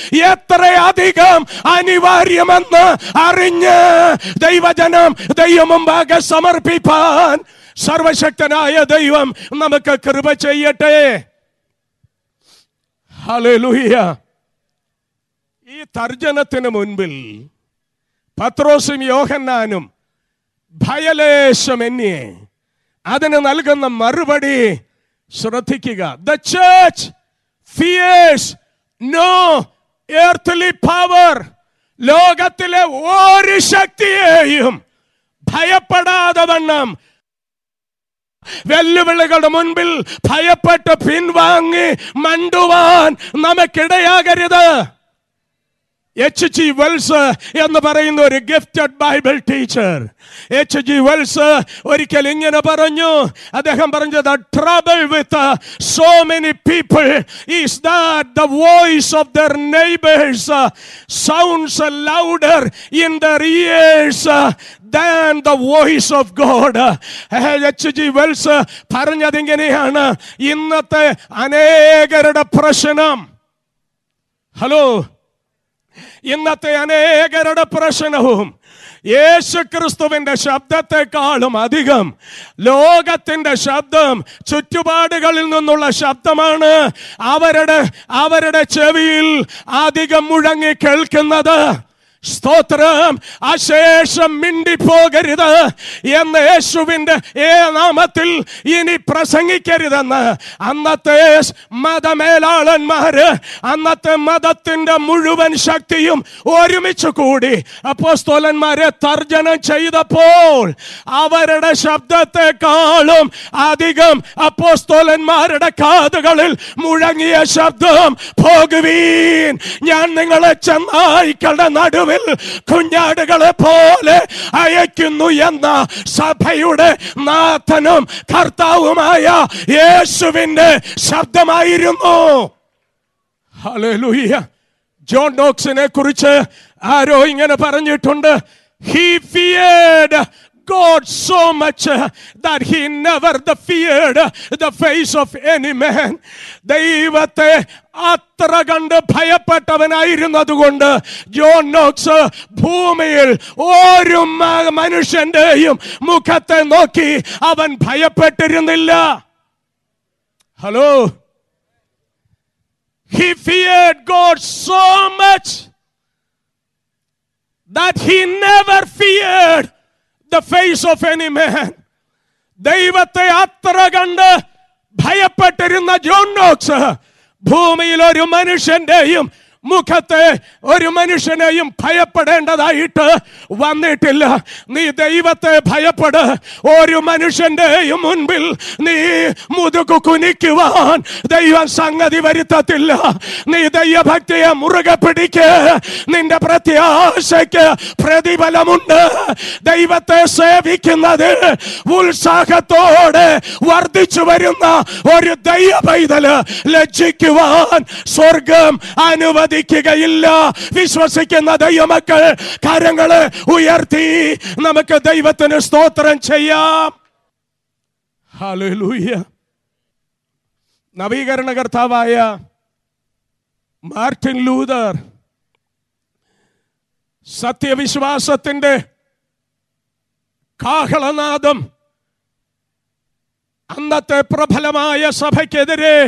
എത്രയധികം അനിവാര്യമെന്ന് അറിഞ്ഞ് ദൈവജനം ദൈവം മുമ്പാകെ സമർപ്പിപ്പാൻ സർവശക്തനായ ദൈവം നമുക്ക് കൃപ ചെയ്യട്ടെ ഹല്ലേലൂയ ഈ തർജനത്തിന് മുൻപിൽ പത്രോസും യോഹന്നാനും ഭയലേശമെന്യേ അതിന് നൽകുന്ന മറുപടി ശ്രദ്ധിക്കുക the church fears no earthly power ലോകത്തിലെ ഒരു ശക്തിയെയും ഭയപ്പെടാതെ വണ്ണം വെല്ലുവിളികളുടെ മുൻപിൽ ഭയപ്പെട്ട് പിൻവാങ്ങി മണ്ടുവാൻ നമുക്കിടയാകരുത് എച്ച് ജി വെൽസ് എന്ന് പറയുന്ന ഒരു gifted Bible teacher H G Wells ഒരിക്കൽ ഇങ്ങനെ പറഞ്ഞു അദ്ദേഹം പറഞ്ഞത് trouble with so many people is that the voice of their neighbours sounds louder in their ears than the voice of God. H G Wells പറഞ്ഞതിങ്ങനെയാണ് ഇന്നത്തെ അനേകരുടെ പ്രശ്നം ഹലോ ഇന്നത്തെ അനേകരുടെ പ്രശ്നവും യേശു ക്രിസ്തുവിന്റെ ശബ്ദത്തെക്കാളും അധികം ലോകത്തിന്റെ ശബ്ദം ചുറ്റുപാടുകളിൽ നിന്നുള്ള ശബ്ദമാണ് അവരുടെ അവരുടെ ചെവിയിൽ അധികം മുഴങ്ങി കേൾക്കുന്നത് സ്തോത്രം അശേഷം മിണ്ടിപ്പോകരുത് എന്ന് യേശുവിന്റെ ഏ നാമത്തിൽ ഇനി പ്രസംഗിക്കരുതെന്ന് അന്നത്തെ മതമേലാളന്മാര് അന്നത്തെ മതത്തിന്റെ മുഴുവൻ ശക്തിയും ഒരുമിച്ച് കൂടി അപ്പോസ്തോലന്മാരെ തർജനം ചെയ്തപ്പോൾ അവരുടെ ശബ്ദത്തെക്കാളും അധികം അപ്പോസ്തോലന്മാരുടെ കാതുകളിൽ മുഴങ്ങിയ ശബ്ദം പോകുവീൻ ഞാൻ നിങ്ങളെ ചെന്നായിക്കളുടെ നടുവിൽ കുഞ്ഞാടുകളെ പോലെ അയക്കുന്നു എന്ന സഭയുടെ നാഥനും കർത്താവുമായ യേശുവിന്റെ ശബ്ദമായിരുന്നു ഹല്ലേലൂയ ജോൺ ഡോക്സിനെ കുറിച്ച് ആരോ ഇങ്ങനെ പറഞ്ഞിട്ടുണ്ട് he feared God so much uh, that he never the feared uh, the face of any man. ദൈവത്തെ അത്ര കണ്ട് ഭയപ്പെട്ടവനായിരുന്നതുകൊണ്ട് ജോൺ നോക്സ് ഭൂമിയിൽ ഒരു മ- മനുഷ്യന്റെയും മുഖത്തെ നോക്കി അവൻ ഭയപ്പെട്ടിരുന്നില്ല hello He feared God so much that he never feared the face of any man. ദൈവത്തെ അത്ര കണ്ട് ഭയപ്പെട്ടിരുന്ന ജോൺ നോക്സ് ഭൂമിയിൽ ഒരു മനുഷ്യന്റെയും മുഖത്തെ ഒരു മനുഷ്യനെയും ഭയപ്പെടേണ്ടതായിട്ട് വന്നിട്ടില്ല നീ ദൈവത്തെ ഭയപ്പെട് ഒരു മനുഷ്യന്റെയും മുൻപിൽ നീ മുതുകു കുനിക്കുവാൻ ദൈവം സംഗതി വരുത്തത്തില്ല നീ ദൈവഭക്തിയെ മുറുകെ പിടിക്ക് നിന്റെ പ്രത്യാശയ്ക്ക് പ്രതിഫലമുണ്ട് ദൈവത്തെ സേവിക്കുന്നത് ഉത്സാഹത്തോടെ വർദ്ധിച്ചു വരുന്ന ഒരു ദൈവ പൈതല് ലജ്ജിക്കുവാൻ സ്വർഗം അനുവദിക്കുകയില്ല വിശ്വസിക്കുന്ന ദൈവമക്കൾ കരങ്ങള് ഉയർത്തി നമുക്ക് ദൈവത്തിന് സ്തോത്രം ചെയ്യാം ഹല്ലേലൂയ നവീകരണ കർത്താവായ മാർട്ടിൻ ലൂതർ സത്യവിശ്വാസത്തിന്റെ കാഹളനാദം അന്നത്തെ പ്രബലമായ സഭയ്ക്കെതിരെ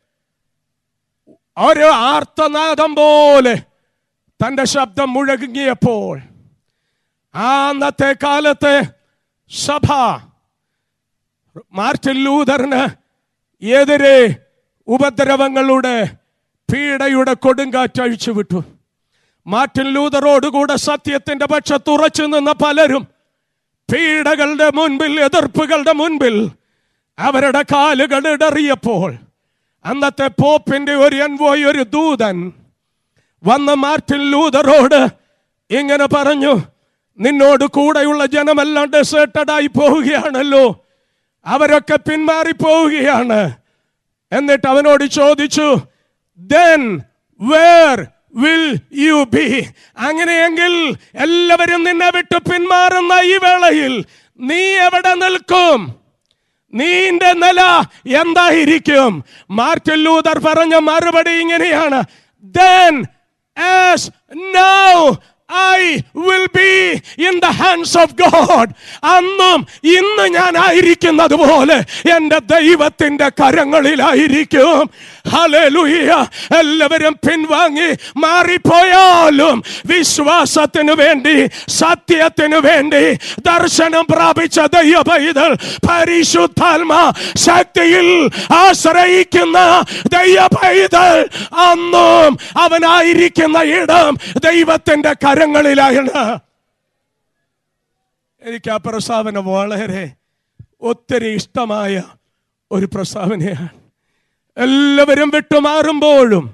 ഒരു ആർത്തനാദം പോലെ തന്റെ ശബ്ദം മുഴങ്ങിയപ്പോൾ ആ അന്നത്തെ കാലത്തെ സഭ മാർട്ടിൻ ലൂതറിന് എതിരെ ഉപദ്രവങ്ങളുടെ പീഡയുടെ കൊടുങ്കാറ്റ് അഴിച്ചു വിട്ടു മാർട്ടിൻ ലൂതറോടുകൂടെ സത്യത്തിന്റെ പക്ഷത്ത് ഉറച്ചു നിന്ന പലരും പീഡകളുടെ മുൻപിൽ എതിർപ്പുകളുടെ മുൻപിൽ അവരുടെ കാലുകൾ ഇടറിയപ്പോൾ അന്നത്തെ പോപ്പിന്റെ ഒരു എൻവോയ് ഒരു ദൂതൻ വന്ന മാർട്ടിൻ ലൂതറോട് ഇങ്ങനെ പറഞ്ഞു നിന്നോട് കൂടെയുള്ള ജനമെല്ലാം ഡെസേർട്ടഡ് ആയി പോവുകയാണല്ലോ അവരൊക്കെ പിന്മാറി പോവുകയാണ് എന്നിട്ട് അവനോട് ചോദിച്ചു then where will you be അങ്ങനെയെങ്കിൽ എല്ലാവരും നിന്നെ വിട്ട് പിന്മാറുന്ന ഈ വേളയിൽ നീ എവിടെ നിൽക്കും നീന്റെ നില എന്തായിരിക്കും മാർട്ടിൻ ലൂതർ പറഞ്ഞ മറുപടി ഇങ്ങനെയാണ് then as now I will be in the hands of God അന്നും ഇന്ന് ഞാൻ ആയിരിക്കുന്നത് പോലെ എൻ്റെ ദൈവത്തിന്റെ കരങ്ങളിലായിരിക്കും ഹല്ലേലൂയ എല്ലാവരും പിൻവാങ്ങി മാറിപ്പോയാലും വിശ്വാസത്തിനു വേണ്ടി സത്യത്തിനു വേണ്ടി ദർശനം പ്രാപിച്ച ദൈവ പൈതൽ പരിശുദ്ധാത്മ ശക്തിയിൽ ആശ്രയിക്കുന്ന ദൈവ പൈതൽ അന്നും അവനായിരിക്കുന്ന ഇടം ദൈവത്തിന്റെ കരങ്ങളിലാണ് എനിക്ക് ആ പ്രസ്താവന വളരെ ഒത്തിരി ഇഷ്ടമായ ഒരു പ്രസ്താവനയാണ് എല്ലാവരും വിട്ടുമാറുമ്പോഴും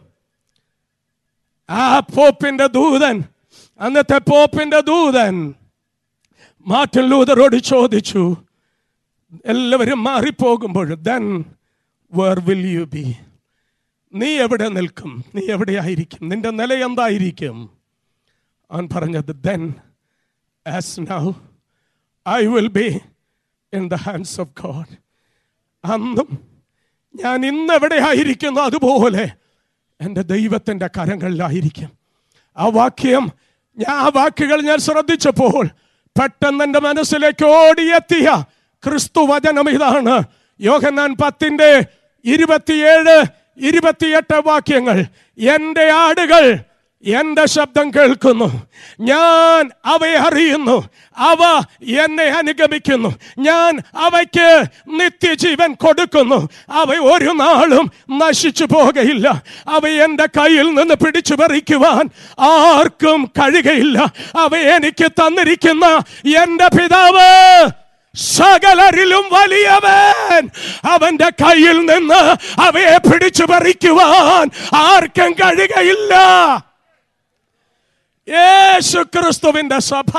ആ പോപ്പിന്റെ ദൂതൻ അന്നത്തെ പോപ്പിന്റെ ദൂതൻ മാർട്ടിൻ ലൂതറോട് ചോദിച്ചു എല്ലാവരും മാറിപ്പോകുമ്പോൾ then where will you be നീ എവിടെ നിൽക്കും നീ എവിടെയായിരിക്കും നിന്റെ നില എന്തായിരിക്കും അവൻ പറഞ്ഞത് then as now I will be in the hands of God അന്നും ഞാൻ ഇന്ന് എവിടെയായിരിക്കുന്നു അതുപോലെ എൻ്റെ ദൈവത്തിൻ്റെ കരങ്ങളിലായിരിക്കും ആ വാക്യം ഞാൻ ആ വാക്കുകൾ ഞാൻ ശ്രദ്ധിച്ചപ്പോൾ പെട്ടെന്ന് എൻ്റെ മനസ്സിലേക്ക് ഓടിയെത്തിയ ക്രിസ്തു വചനം ഇതാണ് യോഹന്നാൻ പത്തിന്റെ ഇരുപത്തിയേഴ് ഇരുപത്തിയെട്ട് വാക്യങ്ങൾ എൻ്റെ ആടുകൾ എന്റെ ശബ്ദം കേൾക്കുന്നു ഞാൻ അവയെ അറിയുന്നു അവ എന്നെ അനുഗമിക്കുന്നു ഞാൻ അവയ്ക്ക് നിത്യജീവൻ കൊടുക്കുന്നു അവ ഒരു നാളും നശിച്ചു പോകുകയില്ല അവ എൻ്റെ കയ്യിൽ നിന്ന് പിടിച്ചു പറിക്കുവാൻ ആർക്കും കഴിയുകയില്ല അവ എനിക്ക് തന്നിരിക്കുന്ന എൻ്റെ പിതാവ് സകലരിലും വലിയവൻ അവന്റെ കയ്യിൽ നിന്ന് അവയെ പിടിച്ചു പറിക്കുവാൻ ആർക്കും കഴിയുകയില്ല യേശു ക്രിസ്തുവിന്റെ സഭ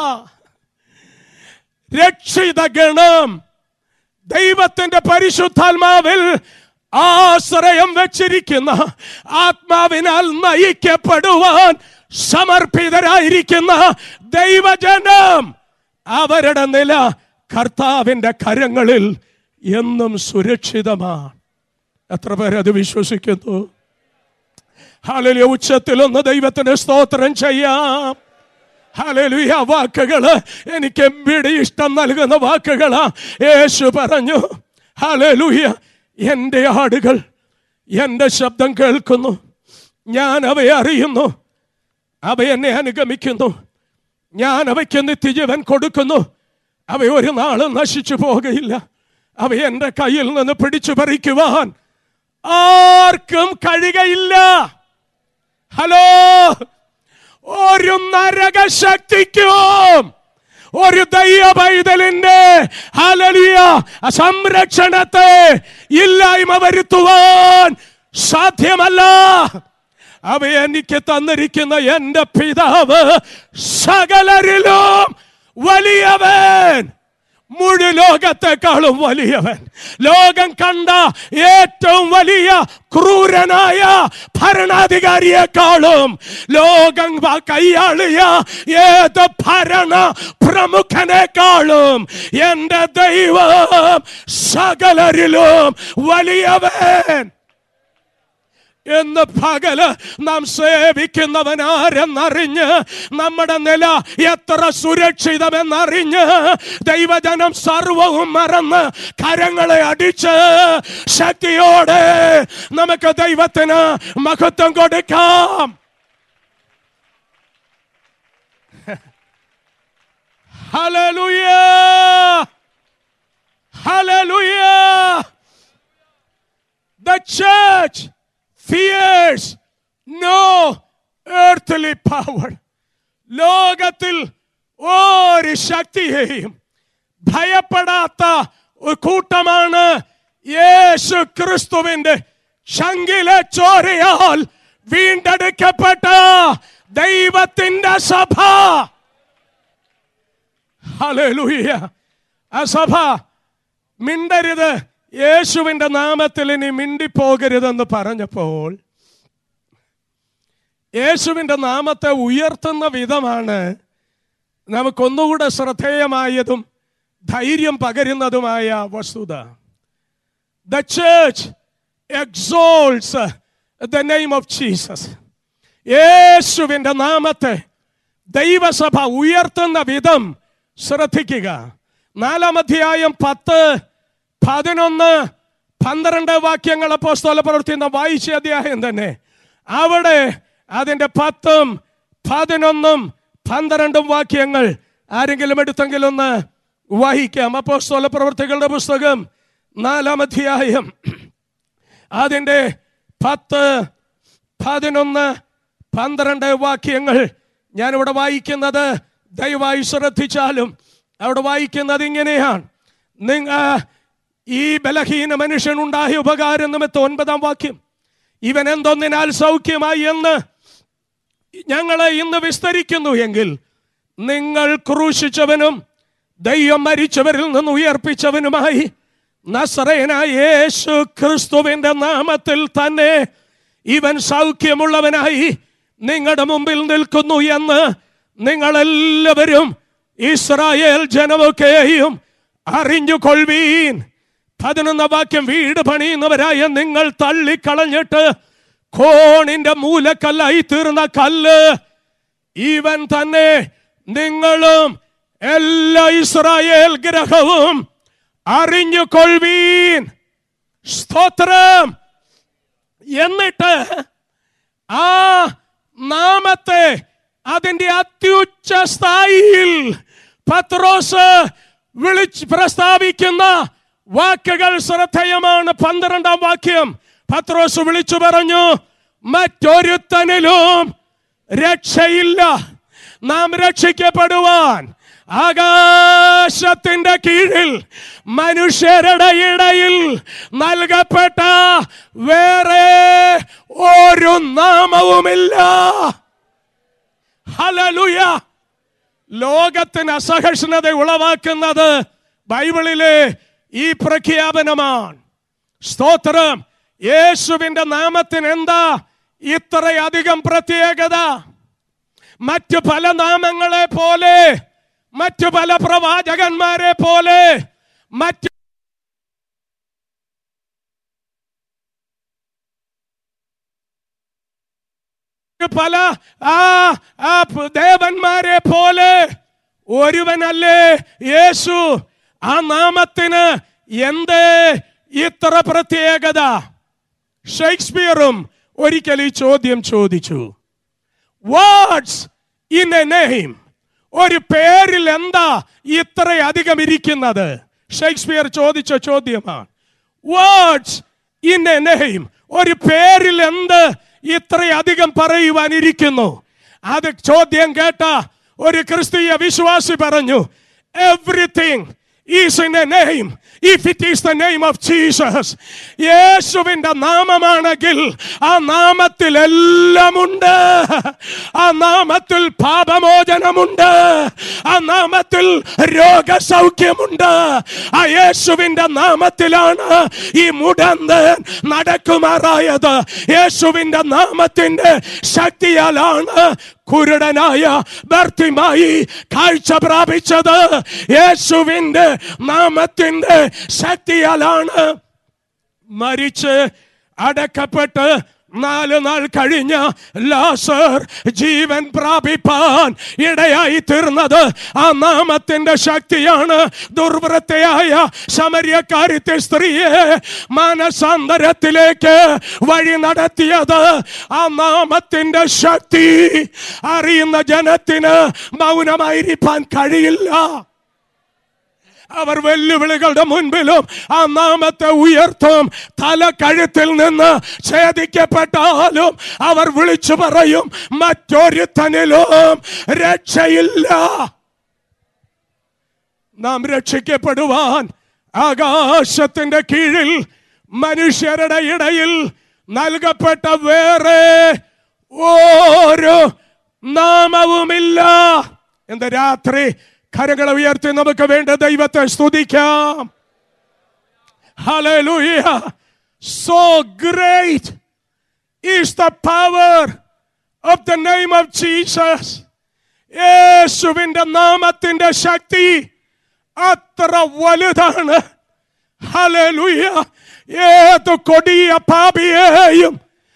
രക്ഷിത ഗണം ദൈവത്തിന്റെ പരിശുദ്ധാത്മാവിൽ ആശ്രയം വെച്ചിരിക്കുന്ന ആത്മാവിനാൽ നയിക്കപ്പെടുവാൻ സമർപ്പിതരായിരിക്കുന്ന ദൈവജനം അവരുടെ നില കർത്താവിന്റെ കരങ്ങളിൽ എന്നും സുരക്ഷിതമാണ് എത്ര പേരത് വിശ്വസിക്കുന്നു ഹാലലിയ ഉച്ചത്തിൽ ഒന്ന് ദൈവത്തിന് സ്തോത്രം ചെയ്യാം ഹാലലുയ വാക്കുകള് എനിക്ക് എമ്പിടി ഇഷ്ടം നൽകുന്ന വാക്കുകളാ യേശു പറഞ്ഞു ഹാലലുയ എൻ്റെ ആടുകൾ എൻ്റെ ശബ്ദം കേൾക്കുന്നു ഞാൻ അവയെ അറിയുന്നു അവ എന്നെ അനുഗമിക്കുന്നു ഞാൻ അവയ്ക്ക് നിത്യജീവൻ കൊടുക്കുന്നു അവ ഒരു നാളും നശിച്ചു പോകുകയില്ല അവ എൻ്റെ കയ്യിൽ നിന്ന് പിടിച്ചു പറിക്കുവാൻ ആർക്കും കഴിയുകയില്ല ഹലോ ഒരു നരക ശക്തിക്കും ഒരു ദൈവ പൈതലിന്റെ ഹലലിയ സംരക്ഷണത്തെ ഇല്ലായ്മ വരുത്തുവാൻ സാധ്യമല്ല അവ എനിക്ക് തന്നിരിക്കുന്ന എന്റെ പിതാവ് സകലരിലും വലിയവൻ മുഴു ലോകത്തെക്കാളും വലിയവൻ ലോകം കണ്ട ഏറ്റവും വലിയ ക്രൂരനായ ഭരണാധികാരിയെക്കാളും ലോകം വ- കൈയാളിയ ഏത് ഭരണ പ്രമുഖനേക്കാളും എന്റെ ദൈവം സകലരിലും വലിയവൻ എന്ന് പകല് നാം സേവിക്കുന്നവൻ ആരെന്നറിഞ്ഞ് നമ്മുടെ നില എത്ര സുരക്ഷിതമെന്നറിഞ്ഞ് ദൈവജനം സർവവും മറന്ന് കരങ്ങളെ അടിച്ച് ശക്തിയോടെ നമുക്ക് ദൈവത്തിന് മഹത്വം കൊടുക്കാം hallelujah hallelujah The church fears no earthly power. ലോകത്തിൽ ഒരു ശക്തിയെയും ഭയപ്പെടാത്ത ഒരു കൂട്ടമാണ് യേശു ക്രിസ്തുവിന്റെ ശങ്കിലെ ചോരയാൽ വീണ്ടെടുക്കപ്പെട്ട ദൈവത്തിന്റെ സഭ ഹല്ലേലൂയ ആ സഭ മിണ്ടരുത് യേശുവിന്റെ നാമത്തിൽ ഇനി മിണ്ടിപ്പോകരുതെന്ന് പറഞ്ഞപ്പോൾ യേശുവിന്റെ നാമത്തെ ഉയർത്തുന്ന വിധമാണ് നമുക്കൊന്നുകൂടെ ശ്രദ്ധേയമായതും ധൈര്യം പകരുന്നതുമായ വസ്തുത the church extols the name of Jesus യേശുവിന്റെ നാമത്തെ ദൈവസഭ ഉയർത്തുന്ന വിധം ശ്രദ്ധിക്കുക നാലാം അധ്യായം പത്ത് പതിനൊന്ന് പന്ത്രണ്ട് വാക്യങ്ങൾ അപ്പോസ്തല പ്രവൃത്തി എന്ന വായിച്ച അധ്യായം തന്നെ അവിടെ അതിന്റെ പത്തും പതിനൊന്നും പന്ത്രണ്ടും വാക്യങ്ങൾ ആരെങ്കിലും എടുത്തെങ്കിൽ ഒന്ന് വായിക്കാം അപ്പോസ്തല പ്രവൃത്തികളുടെ പുസ്തകം നാലാം അധ്യായം അതിന്റെ പത്ത് പതിനൊന്ന് പന്ത്രണ്ട് വാക്യങ്ങൾ ഞാനിവിടെ വായിക്കുന്നത് ദയവായി ശ്രദ്ധിച്ചാലും അവിടെ വായിക്കുന്നത് ഇങ്ങനെയാണ് നിങ്ങ ഈ ബലഹീന മനുഷ്യനുണ്ടായ ഉപകാരം നിമിത്തം ഒൻപതാം വാക്യം ഇവൻ എന്തൊന്നിനാൽ സൗഖ്യമായി എന്ന് ഞങ്ങളെ ഇന്ന് വിസ്തരിക്കുന്നു എങ്കിൽ നിങ്ങൾ ക്രൂശിച്ചവനും ദൈവം മരിച്ചവരിൽ നിന്ന് ഉയർപ്പിച്ചവനുമായി നസറേനായ യേശു ക്രിസ്തുവിന്റെ നാമത്തിൽ തന്നെ ഇവൻ സൗഖ്യമുള്ളവനായി നിങ്ങളുടെ മുമ്പിൽ നിൽക്കുന്നു എന്ന് നിങ്ങളെല്ലാവരും ഇസ്രായേൽ ജനമൊക്കെയും അറിഞ്ഞുകൊള്ളുവീൻ പതിനൊന്ന വാക്യം വീട് പണിയുന്നവരായ നിങ്ങൾ തള്ളിക്കളഞ്ഞിട്ട് കോണിന്റെ മൂലക്കല്ലായി തീർന്ന കല്ല് ഇവൻ തന്നെ നിങ്ങളും എല്ലാ ഇസ്രായേൽ ഗ്രഹവും അറിഞ്ഞുകൊള്ളുവീൻ സ്തോത്രം എന്നിട്ട് ആ നാമത്തെ അതിന്റെ അത്യുച്ച സ്ഥായിയിൽ പത്രോസ് വിളിച്ച് പ്രസ്താവിക്കുന്ന വാക്കുകൾ ശ്രദ്ധേയമാണ് പന്ത്രണ്ടാം വാക്യം പത്രോസ് വിളിച്ചു പറഞ്ഞു മറ്റൊരുത്തനിലും രക്ഷയില്ല നാം രക്ഷിക്കപ്പെടുവാൻ ആകാശത്തിന്റെ കീഴിൽ മനുഷ്യരുടെ ഇടയിൽ നൽകപ്പെട്ട വേറെ ഒരു നാമവുമില്ല ഹലലുയ ലോകത്തിന് അസഹിഷ്ണുത ഉളവാക്കുന്നത് ബൈബിളിലെ ഈ പ്രഖ്യാപനമാണ് സ്തോത്രം യേശുവിന്റെ നാമത്തിന് എന്താ ഇത്രയധികം പ്രത്യേകത മറ്റു പല നാമങ്ങളെ പോലെ മറ്റു പല പ്രവാചകന്മാരെ പോലെ മറ്റു പല ആ ആ പ് ദേവന്മാരെ പോലെ ഒരുവനല്ലേ യേശു ആ നാമത്തിന് എന്ത് ഇത്ര പ്രത്യേകത ഷേക്സ്പിയറും ഒരിക്കൽ ഈ ചോദ്യം ചോദിച്ചു വാട്സ് ഇൻ എ നെയിം ഒരു പേരിൽ എന്താ ഇത്രയധികം ഇരിക്കുന്നത് ഷേക്സ്പിയർ ചോദിച്ച ചോദ്യമാണ് വാട്സ് ഇൻ എ നെയിം ഒരു പേരിൽ എന്ത് ഇത്രയധികം പറയുവാനിരിക്കുന്നു അത് ചോദ്യം കേട്ട ഒരു ക്രിസ്തീയ വിശ്വാസി പറഞ്ഞു everything is in a name if it is the name of Jesus യേശുവിന്റെ നാമമാണെങ്കിൽ ആ നാമത്തിൽ എല്ലാമുണ്ട് ആ നാമത്തിൽ പാപമോചനമുണ്ട് ആ നാമത്തിൽ രോഗസൗഖ്യമുണ്ട് ആ യേശുവിന്റെ നാമത്തിലാണ് ഈ മുടന്തൻ നടക്കുമാറായത് യേശുവിന്റെ നാമത്തിന്റെ ശക്തിയാലാണ് കുരുടനായ ഭർത്തിമായി കാഴ്ച പ്രാപിച്ചത് യേശുവിന്റെ നാമത്തിന്റെ ശക്തിയാലാണ് മരിച്ച് അടക്കപ്പെട്ട് നാല് നാൾ കഴിഞ്ഞ ലാസർ ജീവൻ പ്രാപിപ്പാൻ ഇടയായി തീർന്നത് ആ നാമത്തിന്റെ ശക്തിയാണ് ദുർവൃത്തയായ ശമര്യക്കാരിത്തെ സ്ത്രീയെ മാനസാന്തരത്തിലേക്ക് വഴി നടത്തിയത് ആ നാമത്തിന്റെ ശക്തി അറിയുന്ന ജനത്തിന് മൗനമായിരിക്കാൻ കഴിയില്ല അവർ വെല്ലുവിളികളുടെ മുൻപിലും ആ നാമത്തെ ഉയർത്തും തല കഴുത്തിൽ നിന്ന് ഛേദിക്കപ്പെട്ടാലും അവർ വിളിച്ചു പറയും മറ്റൊരുത്തനിലും രക്ഷയില്ല നാം രക്ഷിക്കപ്പെടുവാൻ ആകാശത്തിന്റെ കീഴിൽ മനുഷ്യരുടെ ഇടയിൽ നൽകപ്പെട്ട വേറെ ഒരു നാമവുമില്ല എന്താ രാത്രി കരങ്ങളെ ഉയർത്തി നമുക്ക് വേണ്ട ദൈവത്തെ സ്തുതിക്കാം Hallelujah. So great is the power of the name of Jesus. യേശുവിന്റെ നാമത്തിന്റെ ശക്തി അത്ര വലുതാണ് ഹലലുയ ഏത് കൊടിയ പാപിയെയും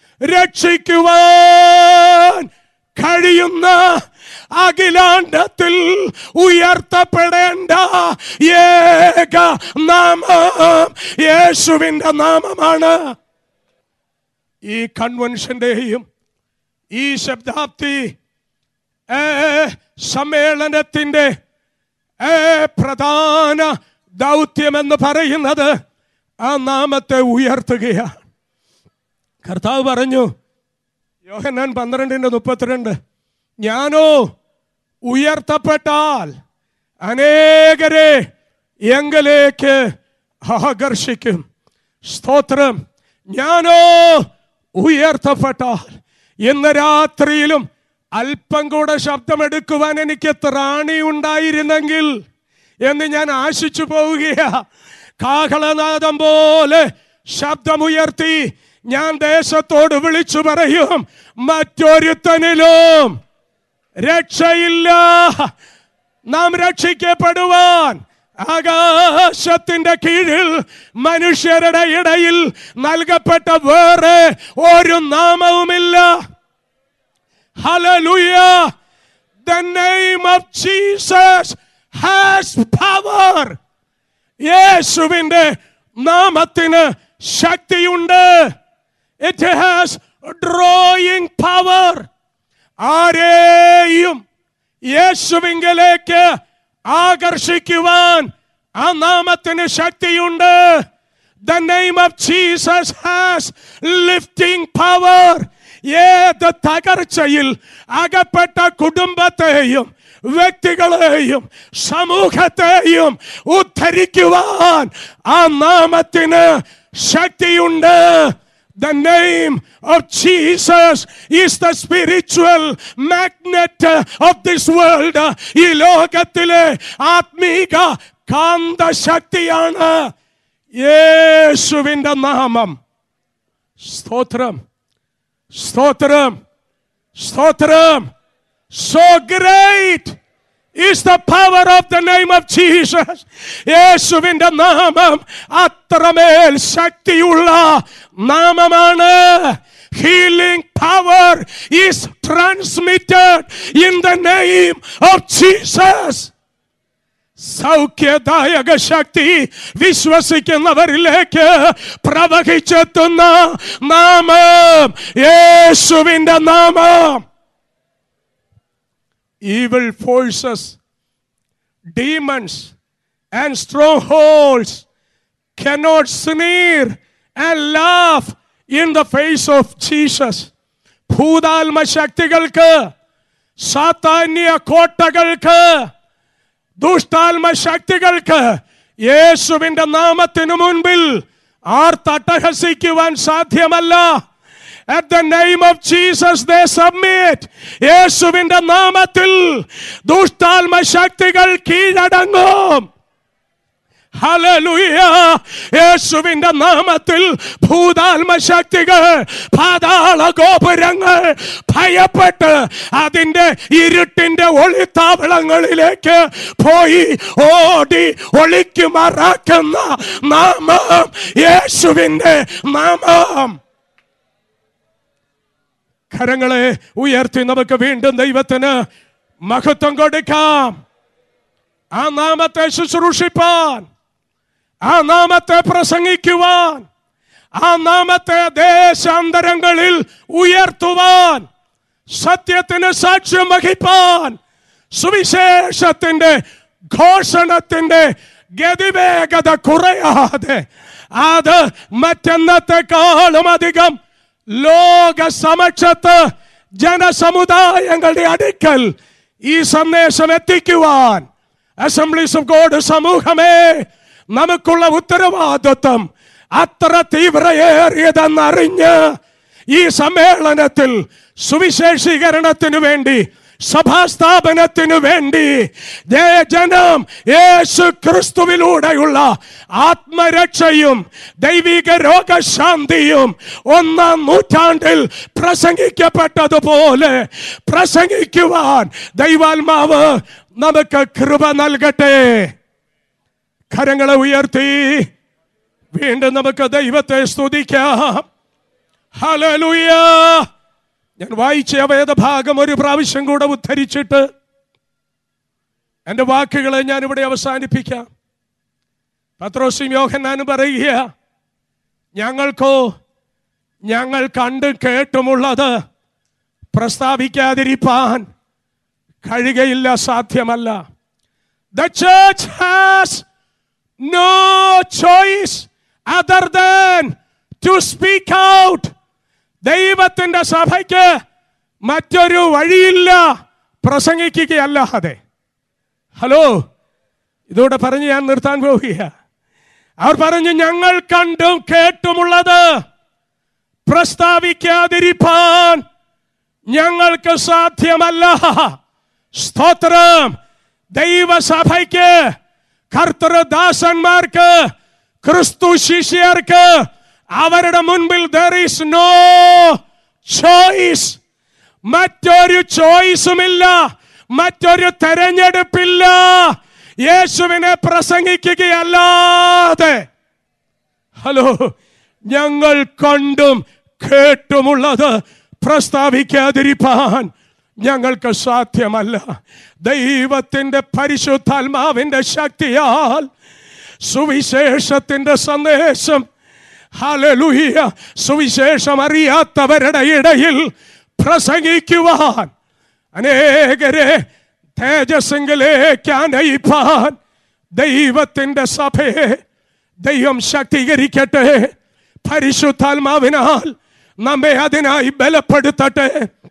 രക്ഷിക്കുവാൻ കഴിയുന്ന അഖിലാണ്ടത്തിൽ ഉയർത്തപ്പെടേണ്ട ഏക നാമം യേശുവിന്റെ നാമമാണ് ഈ കൺവെൻഷന്റെയും ഈ ശബ്ദാപ്തി ഏ, സമ്മേളനത്തിന്റെ ഏ, പ്രധാന ദൗത്യമെന്ന് പറയുന്നത് ആ നാമത്തെ ഉയർത്തുകയാണ് കർത്താവ് പറഞ്ഞു യോഹന്നാൻ പന്ത്രണ്ടിന്റെ മുപ്പത്തിരണ്ട് ഞാനോ ഉയർത്തപ്പെട്ടാൽ അനേകരെ എങ്കിലേക്ക് ആകർഷിക്കും സ്തോത്രം ഞാനോ ഉയർത്തപ്പെട്ടാൽ ഇന്ന് രാത്രിയിലും അല്പം കൂടെ ശബ്ദമെടുക്കുവാൻ എനിക്ക് ത്രാണി ഉണ്ടായിരുന്നെങ്കിൽ എന്ന് ഞാൻ ആശിച്ചു പോവുകയാ കാഹളനാദം പോലെ ശബ്ദമുയർത്തി ഞാൻ ദേശത്തോട് വിളിച്ചു പറയും മറ്റൊരുത്തനിലും രക്ഷയില്ല നാം രക്ഷിക്കപ്പെടുവാൻ ആകാശത്തിന്റെ കീഴിൽ മനുഷ്യരുടെ ഇടയിൽ നൽകപ്പെട്ട വേറെ ഒരു നാമവുമില്ല Hallelujah. The name of Jesus has power. യേശുവിന്റെ നാമത്തിന് ശക്തിയുണ്ട് ഇറ്റ് ഹാസ് ഡ്രോയിങ് പവർ ആരെയും യേശുവിങ്കലേക്ക് ആകർഷിക്കുവാൻ ആ നാമത്തിന് ശക്തിയുണ്ട് The name of Jesus has lifting power. ഏത് തകർച്ചയിൽ അകപ്പെട്ട കുടുംബത്തെയും വ്യക്തികളെയും സമൂഹത്തെയും ഉദ്ധരിക്കുവാൻ ആ നാമത്തിന് ശക്തിയുണ്ട് The name of Jesus is the spiritual magnet of this world. ഈ ലോകത്തിലെ ആത്മീക കാന്തശക്തിയാണ് യേശുവിന്റെ നാമം സ്തോത്രം സ്തോത്രം സ്തോത്രം so great is the power of the name of Jesus. യേശുവിന്റെ നാമം അത്രമേൽ ശക്തിയുള്ള നാമമാണ് Healing power is transmitted in the name of Jesus. സൗഖ്യദായക ശക്തി വിശ്വസിക്കുന്നവരിലേക്ക് പ്രവഹിച്ചെത്തുന്ന നാമം യേശുവിന്റെ നാമം evil forces, demons, and strongholds cannot sneer and laugh in the face of Jesus. ഭൂതാത്മ ശക്തികൾക്ക് സാത്താന്യ കോട്ടകൾക്ക് ദുഷ്ടാത്മ ശക്തികൾക്ക് യേശുവിന്റെ നാമത്തിനു മുൻപിൽ ആർത്തട്ടഹസിക്കുവാൻ സാധ്യമല്ല At the name of Jesus they submit. യേശുവിന്റെ നാമത്തിൽ ദുഷ്ടാത്മ ശക്തികൾ കീഴടങ്ങും ഹല്ലേലൂയ യേശുവിന്റെ നാമത്തിൽ ഭൂതാത്മ ശക്തികൾ പാതാള ഗോപുരങ്ങൾ ഭയപ്പെട്ട് അതിന്റെ ഇരുട്ടിന്റെ ഒളിത്താവളങ്ങളിലേക്ക് പോയി ഓടി ഒളിക്കുമാറാക്കുന്ന നാമം യേശുവിന്റെ നാമം കരങ്ങളെ ഉയർത്തി നമുക്ക് വീണ്ടും ദൈവത്തിന് മഹത്വം കൊടുക്കാം ആ നാമത്തെ ശുശ്രൂഷിപ്പാൻ ആ നാമത്തെ പ്രസംഗിക്കുവാൻ ആ നാമത്തെ ദേശാന്തരങ്ങളിൽ ഉയർത്തുവാൻ സത്യത്തിന് സാക്ഷ്യം വഹിപ്പാൻ സുവിശേഷത്തിന്റെ ഘോഷണത്തിന്റെ ഗതിവേഗത കുറയാതെ അത് മറ്റെന്നത്തെക്കാളും അധികം ലോക സമക്ഷത്ത് ജനസമുദായങ്ങളുടെ അടുക്കൽ ഈ സന്ദേശം എത്തിക്കുവാൻ അസംബ്ലീസ് ഓഫ് ഗോഡ് സമൂഹമേ നമുക്കുള്ള ഉത്തരവാദിത്വം അത്ര തീവ്രയേറിയതെന്നറിഞ്ഞ് ഈ സമ്മേളനത്തിൽ സുവിശേഷീകരണത്തിനു വേണ്ടി സഭാസ്ഥാപനത്തിനു വേണ്ടി ജയ- ജനം യേശു ക്രിസ്തുവിലൂടെയുള്ള ആത്മരക്ഷയും ദൈവിക രോഗശാന്തിയും ഒന്നാം നൂറ്റാണ്ടിൽ പ്രസംഗിക്കപ്പെട്ടതുപോലെ പ്രസംഗിക്കുവാൻ ദൈവാത്മാവ് നമുക്ക് കൃപ നൽകട്ടെ കരങ്ങളെ ഉയർത്തി വീണ്ടും നമുക്ക് ദൈവത്തെ സ്തുതിക്കാം ഹല്ലേലൂയ ഞാൻ വായിച്ച വേദഭാഗം ഒരു പ്രാവശ്യം കൂടെ ഉദ്ധരിച്ചിട്ട് എൻ്റെ വാക്കുകളെ ഞാൻ ഇവിടെ അവസാനിപ്പിക്കാം പത്രോസും യോഹന്നാനും പറയുക ഞങ്ങൾക്കോ ഞങ്ങൾ കണ്ടും കേട്ടുമുള്ളത് പ്രസ്താവിക്കാതിരിപ്പാൻ കഴിയുകയില്ല സാധ്യമല്ല the church has no choice other than to speak out. ദൈവത്തിന്റെ സഭയ്ക്ക് മറ്റൊരു വഴിയില്ല പ്രസംഗിക്കുകയല്ലാതെ ഹലോ ഇതോടെ പറഞ്ഞ് ഞാൻ നിർത്താൻ പോവുക അവർ പറഞ്ഞു ഞങ്ങൾ കണ്ടും കേട്ടുമുള്ളത് പ്രസ്താവിക്കാതിരിപ്പാൻ ഞങ്ങൾക്ക് സാധ്യമല്ല സ്തോത്രം ദൈവസഭയ്ക്ക് കർത്തൃദാസന്മാർക്ക് ക്രിസ്തു ശിഷ്യർക്ക് അവരുടെ മുൻപിൽ ദർ ഈസ് നോ ചോയ്സ് മറ്റൊരു ചോയ്സുമില്ല മറ്റൊരു തെരഞ്ഞെടുപ്പില്ല യേശുവിനെ പ്രസംഗിക്കുകയല്ലാതെ ഹലോ ഞങ്ങൾ കണ്ടും കേട്ടുമുള്ളത് പ്രസ്താവിക്കാതിരിപ്പാൻ ഞങ്ങൾക്ക് സാധ്യമല്ല ദൈവത്തിന്റെ പരിശുദ്ധാത്മാവിന്റെ ശക്തിയാൽ സുവിശേഷത്തിന്റെ സന്ദേശം ഹല്ലേലൂയ സുവിശേഷം അറിയാത്തവരുടെ ഇടയിൽ പ്രസംഗിക്കുവാൻ അനേകരെ തേജസ്സെങ്കിലേക്ക് അനയിപ്പാൻ ദൈവത്തിന്റെ സഭയെ ദൈവം ശക്തീകരിക്കട്ടെ പരിശുദ്ധാത്മാവിനാൽ നമ്മെ അതിനായി ബലപ്പെടുത്തട്ടെ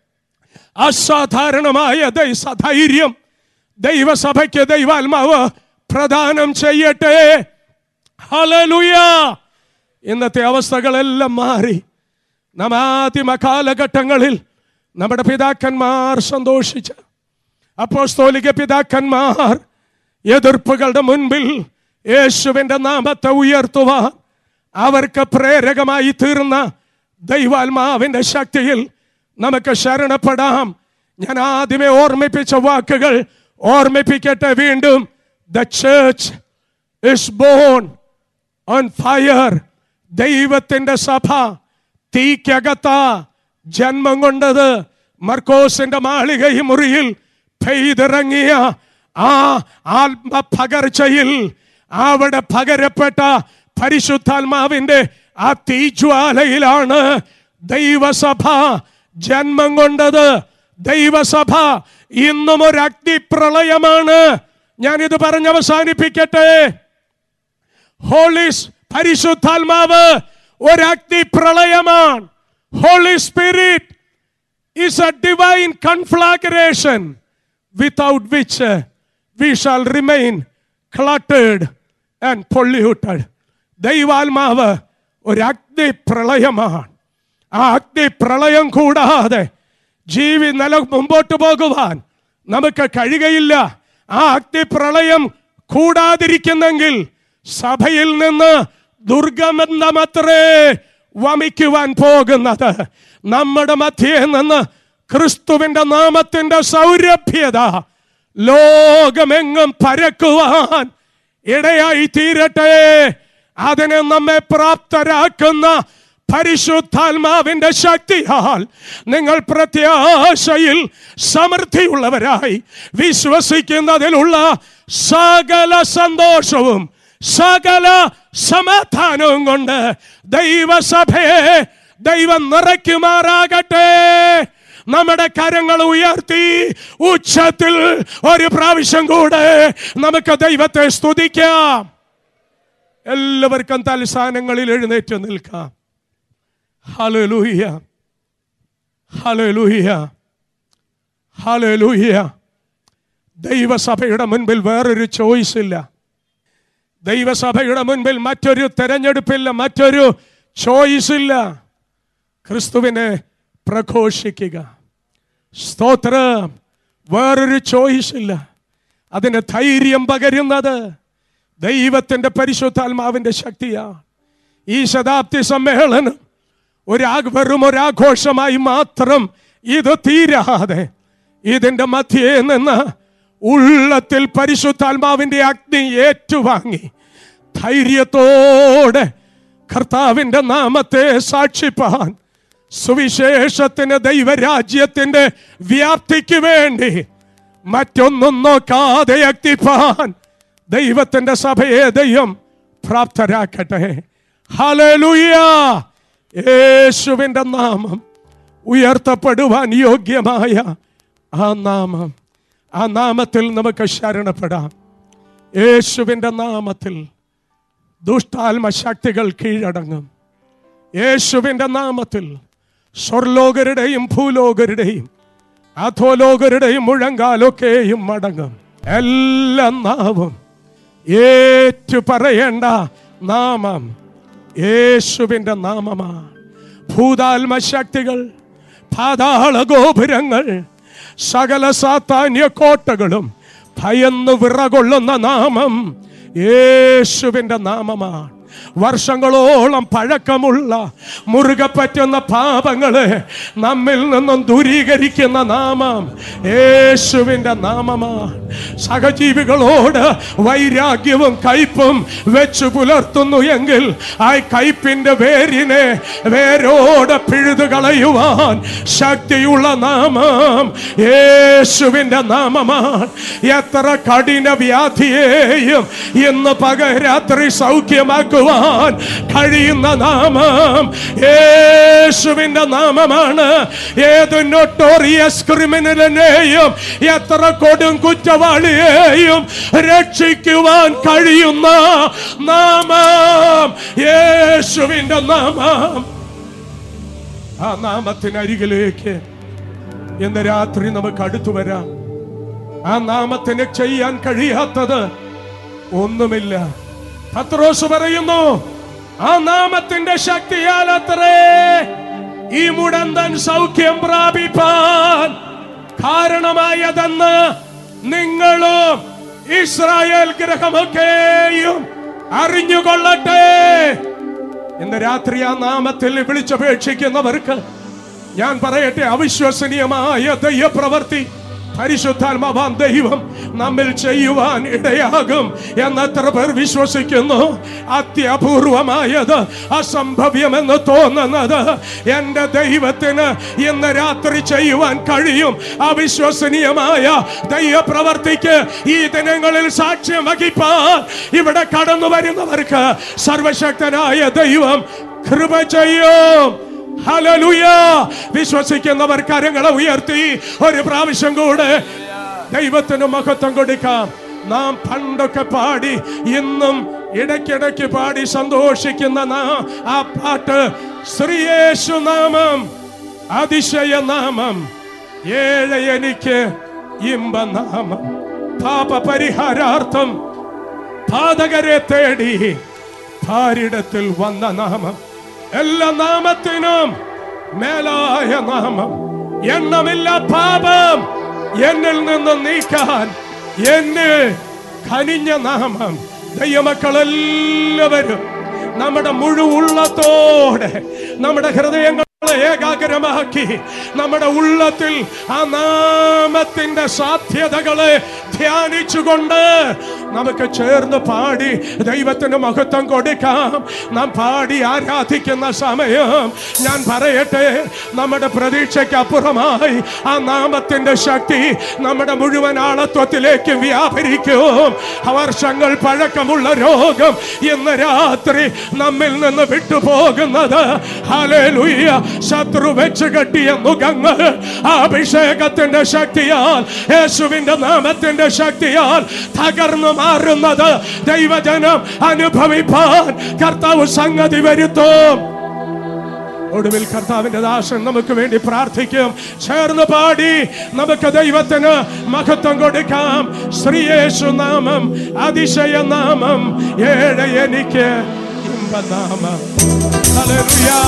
അസാധാരണമായ ദൈ- ധൈര്യം ദൈവസഭയ്ക്ക് ദൈവാത്മാവ് പ്രദാനം ചെയ്യട്ടെ ഹല്ലേലൂയ ഇന്നത്തെ അവസ്ഥകളെല്ലാം മാറി നാം ആദിമ കാലഘട്ടങ്ങളിൽ നമ്മുടെ പിതാക്കന്മാർ സന്തോഷിച്ച അപ്പോസ്തോലിക പിതാക്കന്മാർ എതിർപ്പുകളുടെ മുൻപിൽ യേശുവിന്റെ നാമത്തെ ഉയർത്തുവാൻ അവർക്ക് പ്രേരകമായി തീർന്ന ദൈവാത്മാവിന്റെ ശക്തിയിൽ നമുക്ക് ശരണപ്പെടാം ഞാൻ ആദ്യമേ ഓർമ്മിപ്പിച്ച വാക്കുകൾ ഓർമ്മിപ്പിക്കട്ടെ വീണ്ടും the church is born on fire ദൈവത്തിന്റെ സഭ തീക്കകത്ത ജന്മം കൊണ്ടത് മർക്കോസിന്റെ മാളികയി മുറിയിൽ പെയ്തിറങ്ങിയ ആ ആത്മ പകർച്ചയിൽ അവിടെ പകരപ്പെട്ട പരിശുദ്ധാത്മാവിന്റെ ആ തീജ്വാലയിലാണ് ദൈവസഭ ജന്മം കൊണ്ടത് ദൈവസഭ ഇന്നും ഒരു അഗ്നിപ്രളയമാണ് ഞാനിത് പറഞ്ഞ് അവസാനിപ്പിക്കട്ടെ ഹോളിസ് പരിശുദ്ധാത്മാവ് ഒരു അഗ്നി പ്രളയമാണ് holy spirit is a divine conflagration without which uh, we shall remain cluttered and polluted. ദൈവാത്മാവ് ഒരു അഗ്നി പ്രളയമാണ് ആ അഗ്നി പ്രളയം കൂടാതെ ജീവി നില മുമ്പോട്ട് പോകുവാൻ നമുക്ക് കഴിയുകയില്ല ആ അഗ്നി പ്രളയം കൂടാതിരിക്കുന്നെങ്കിൽ സഭയിൽ നിന്ന് ദുർഗന്ധമത്രേ വമിക്കുവാൻ പോകുന്നത് നമ്മുടെ മധ്യേ നിന്ന് ക്രിസ്തുവിന്റെ നാമത്തിന്റെ സൗരഭ്യത ലോകമെങ്ങും പരക്കുവാൻ ഇടയായി തീരട്ടെ അതിനെ നമ്മെ പ്രാപ്തരാക്കുന്ന പരിശുദ്ധാത്മാവിന്റെ ശക്തിയാൽ നിങ്ങൾ പ്രത്യാശയിൽ സമൃദ്ധിയുള്ളവരായി വിശ്വസിക്കുന്നതിലുള്ള സകല സന്തോഷവും സകല സമാധാനവും കൊണ്ട് ദൈവസഭയെ ദൈവം നിറയ്ക്കുമാറാകട്ടെ നമ്മുടെ കരങ്ങൾ ഉയർത്തി ഉച്ചത്തിൽ ഒരു പ്രാവശ്യം കൂടെ നമുക്ക് ദൈവത്തെ സ്തുതിക്കാം എല്ലാവർക്കും തലസ്ഥാനങ്ങളിൽ എഴുന്നേറ്റ് നിൽക്കാം ഹലലൂയ ഹലലൂയ ഹലലൂയ ദൈവസഭയുടെ മുൻപിൽ വേറൊരു ചോയ്സ് ഇല്ല ദൈവസഭയുടെ മുൻപിൽ മറ്റൊരു തെരഞ്ഞെടുപ്പില്ല മറ്റൊരു ചോയ്സ് ഇല്ല ക്രിസ്തുവിനെ പ്രഘോഷിക്കുക സ്തോത്രം വേറൊരു ചോയ്സ് ഇല്ല അതിന് ധൈര്യം പകരുന്നത് ദൈവത്തിന്റെ പരിശുദ്ധാത്മാവിന്റെ ശക്തിയാണ് ഈ ശതാബ്ദി സമ്മേളനം ഒരാ വെറും ഒരാഘോഷമായി മാത്രം ഇത് തീരാതെ ഇതിന്റെ മധ്യേ നിന്ന് ഉള്ളത്തിൽ പരിശുദ്ധാത്മാവിന്റെ അഗ്നി ഏറ്റുവാങ്ങി ധൈര്യത്തോടെ കർത്താവിന്റെ നാമത്തെ സാക്ഷിപ്പാൻ സുവിശേഷത്തിന് ദൈവരാജ്യത്തിന്റെ വ്യാപ്തിക്ക് വേണ്ടി മറ്റൊന്നും നോക്കാതെ അക്തിപ്പാൻ ദൈവത്തിന്റെ സഭയെ ദൈവം പ്രാപ്തരാക്കട്ടെ ഹല്ലേലൂയ യേശുവിന്റെ നാമം ഉയർത്തപ്പെടുവാൻ യോഗ്യമായ ആ നാമം ആ നാമത്തിൽ നമുക്ക് ശരണപ്പെടാം യേശുവിന്റെ നാമത്തിൽ ദുഷ്ടാത്മ ശക്തികൾ കീഴടങ്ങും യേശുവിന്റെ നാമത്തിൽ സ്വർലോകരുടെയും ഭൂലോകരുടെയും അധോലോകരുടെയും മുഴങ്കാലൊക്കെയും മടങ്ങും എല്ലാ നാവും ഏറ്റു പറയേണ്ട നാമം യേശുവിന്റെ നാമമാണ് ഭൂതാത്മ ശക്തികൾ പാതാള ഗോപുരങ്ങൾ സകല സാത്താന്യ കോട്ടകളും ഭയന്ന് വിറകൊള്ളുന്ന നാമം യേശുവിന്റെ നാമമാണ് വർഷങ്ങളോളം പഴക്കമുള്ള മുറുകെ പറ്റുന്ന പാപങ്ങളെ നമ്മിൽ നിന്നും ദൂരീകരിക്കുന്ന നാമം യേശുവിൻ്റെ നാമമാണ് സഹജീവികളോട് വൈരാഗ്യവും കയ്പും വെച്ചു പുലർത്തുന്നു എങ്കിൽ ആ കയ്പിന്റെ വേരിനെ വേരോടെ പിഴുതു കളയുവാൻ ശക്തിയുള്ള നാമം യേശുവിൻ്റെ നാമമാണ് എത്ര കഠിന വ്യാധിയെയും ഇന്ന് പകരാത്രി സൗഖ്യമാക്കുവാൻ ചെയ്യുവാൻ കഴിയുന്ന നാമം യേശുവിന്റെ നാമമാണ് ഏത് നൊട്ടോറിയസ് ക്രിമിനലിനെയും എത്ര കൊടും കുറ്റവാളിയെയും രക്ഷിക്കുവാൻ കഴിയുന്ന നാമം യേശുവിന്റെ നാമം ആ നാമത്തിനരികിലേക്ക് ഇന്ന് രാത്രി നമുക്ക് അടുത്തു വരാം ആ നാമത്തിന് ചെയ്യാൻ കഴിയാത്തത് ഒന്നുമില്ല പത്രോസ് പറയുന്നു ആ നാമത്തിന്റെ ശക്തിയാൽ അത്രേ ഈ മുടന്തൻ സൗഖ്യം പ്രാപിപ്പാൻ കാരണമായതെന്ന് നിങ്ങളും ഇസ്രായേൽ ഗ്രഹമൊക്കെയും അറിഞ്ഞുകൊള്ളട്ടെ ഇന്ന് രാത്രി ആ നാമത്തിൽ വിളിച്ചപേക്ഷിക്കുന്നവർക്ക് ഞാൻ പറയട്ടെ അവിശ്വസനീയമായ ദൈവപ്രവർത്തി പരിശുദ്ധാത്മാവാം ദൈവം നമ്മിൽ ചെയ്യുവാൻ ഇടയാകും എന്നത്ര പേർ വിശ്വസിക്കുന്നു അത്യപൂർവമായത് അസംഭവ്യമെന്ന് തോന്നുന്നത് എൻ്റെ ദൈവത്തിന് ഇന്ന് രാത്രി ചെയ്യുവാൻ കഴിയും അവിശ്വസനീയമായ ദൈവപ്രവർത്തിക്ക് ഈ ദിനങ്ങളിൽ സാക്ഷ്യം വഹിപ്പാൻ ഇവിടെ കടന്നു വരുന്നവർക്ക് സർവശക്തനായ ദൈവം കൃപ ചെയ്യും ഹല്ലേലൂയ വിശ്വസിക്കുന്നവർ കരങ്ങളെ ഉയർത്തി ഒരു പ്രാവശ്യം കൂടെ ദൈവത്തിന് മഹത്വം കൊടുക്കാം നാം പണ്ടൊക്കെ പാടി ഇന്നും ഇടയ്ക്കിടയ്ക്ക് പാടി സന്തോഷിക്കുന്ന നാ- ആ പാട്ട് ശ്രീയേശു നാമം അതിശയ നാമം ഏഴ് എനിക്ക് ഇമ്പനാമം പാപ പരിഹാരാർത്ഥം പാതകരെ തേടി ഭാരിടത്തിൽ വന്ന നാമം എല്ലാ നാമത്തിനും മേലായ നാമം എണ്ണമില്ല പാപം എന്നിൽ നിന്ന് നീക്കാൻ എന്നെ കനിഞ്ഞ നാമം ദൈവമക്കളെല്ലാവരും നമ്മുടെ മുഴുവുള്ളത്തോടെ നമ്മുടെ ഹൃദയങ്ങളെ ഏകാഗ്രമാക്കി നമ്മുടെ ഉള്ളത്തിൽ ആ നാമത്തിന്റെ സാധ്യതകളെ ധ്യാനിച്ചുകൊണ്ട് നമുക്ക് ചേർന്ന് പാടി ദൈവത്തിന് മഹത്വം കൊടുക്കാം നാം പാടി ആരാധിക്കുന്ന സമയം ഞാൻ പറയട്ടെ നമ്മുടെ പ്രതീക്ഷയ്ക്ക് അപ്പുറമായി ആ നാമത്തിന്റെ ശക്തി നമ്മുടെ മുഴുവൻ ആളത്വത്തിലേക്ക് വ്യാപരിക്കും വർഷങ്ങൾ പഴക്കമുള്ള രോഗം ഇന്ന് രാത്രി നമ്മിൽ നിന്ന് വിട്ടുപോകുന്നത് ഹല്ലേലൂയ ശത്രു വെച്ച് കെട്ടിയ മുഖങ്ങൾ ആ അഭിഷേകത്തിന്റെ ശക്തിയാൽ യേശുവിന്റെ നാമത്തിന്റെ ശക്തിയാൽ തകർന്നു മാറുന്നത് ദൈവജനം അനുഭവിപ്പാൻ കർത്താവ് സംഗതി വരുത്തും ഒടുവിൽ കർത്താവിന്റെ ദാസൻ നമുക്ക് വേണ്ടി പ്രാർത്ഥിക്കും ചേർന്ന് പാടി നമുക്ക് ദൈവത്തിന് മഹത്വം കൊടുക്കാം ശ്രീയേശു നാമം അതിശയ നാമം ഏഴ് എനിക്ക് ഇമ്പനാമം ഹല്ലേലൂയ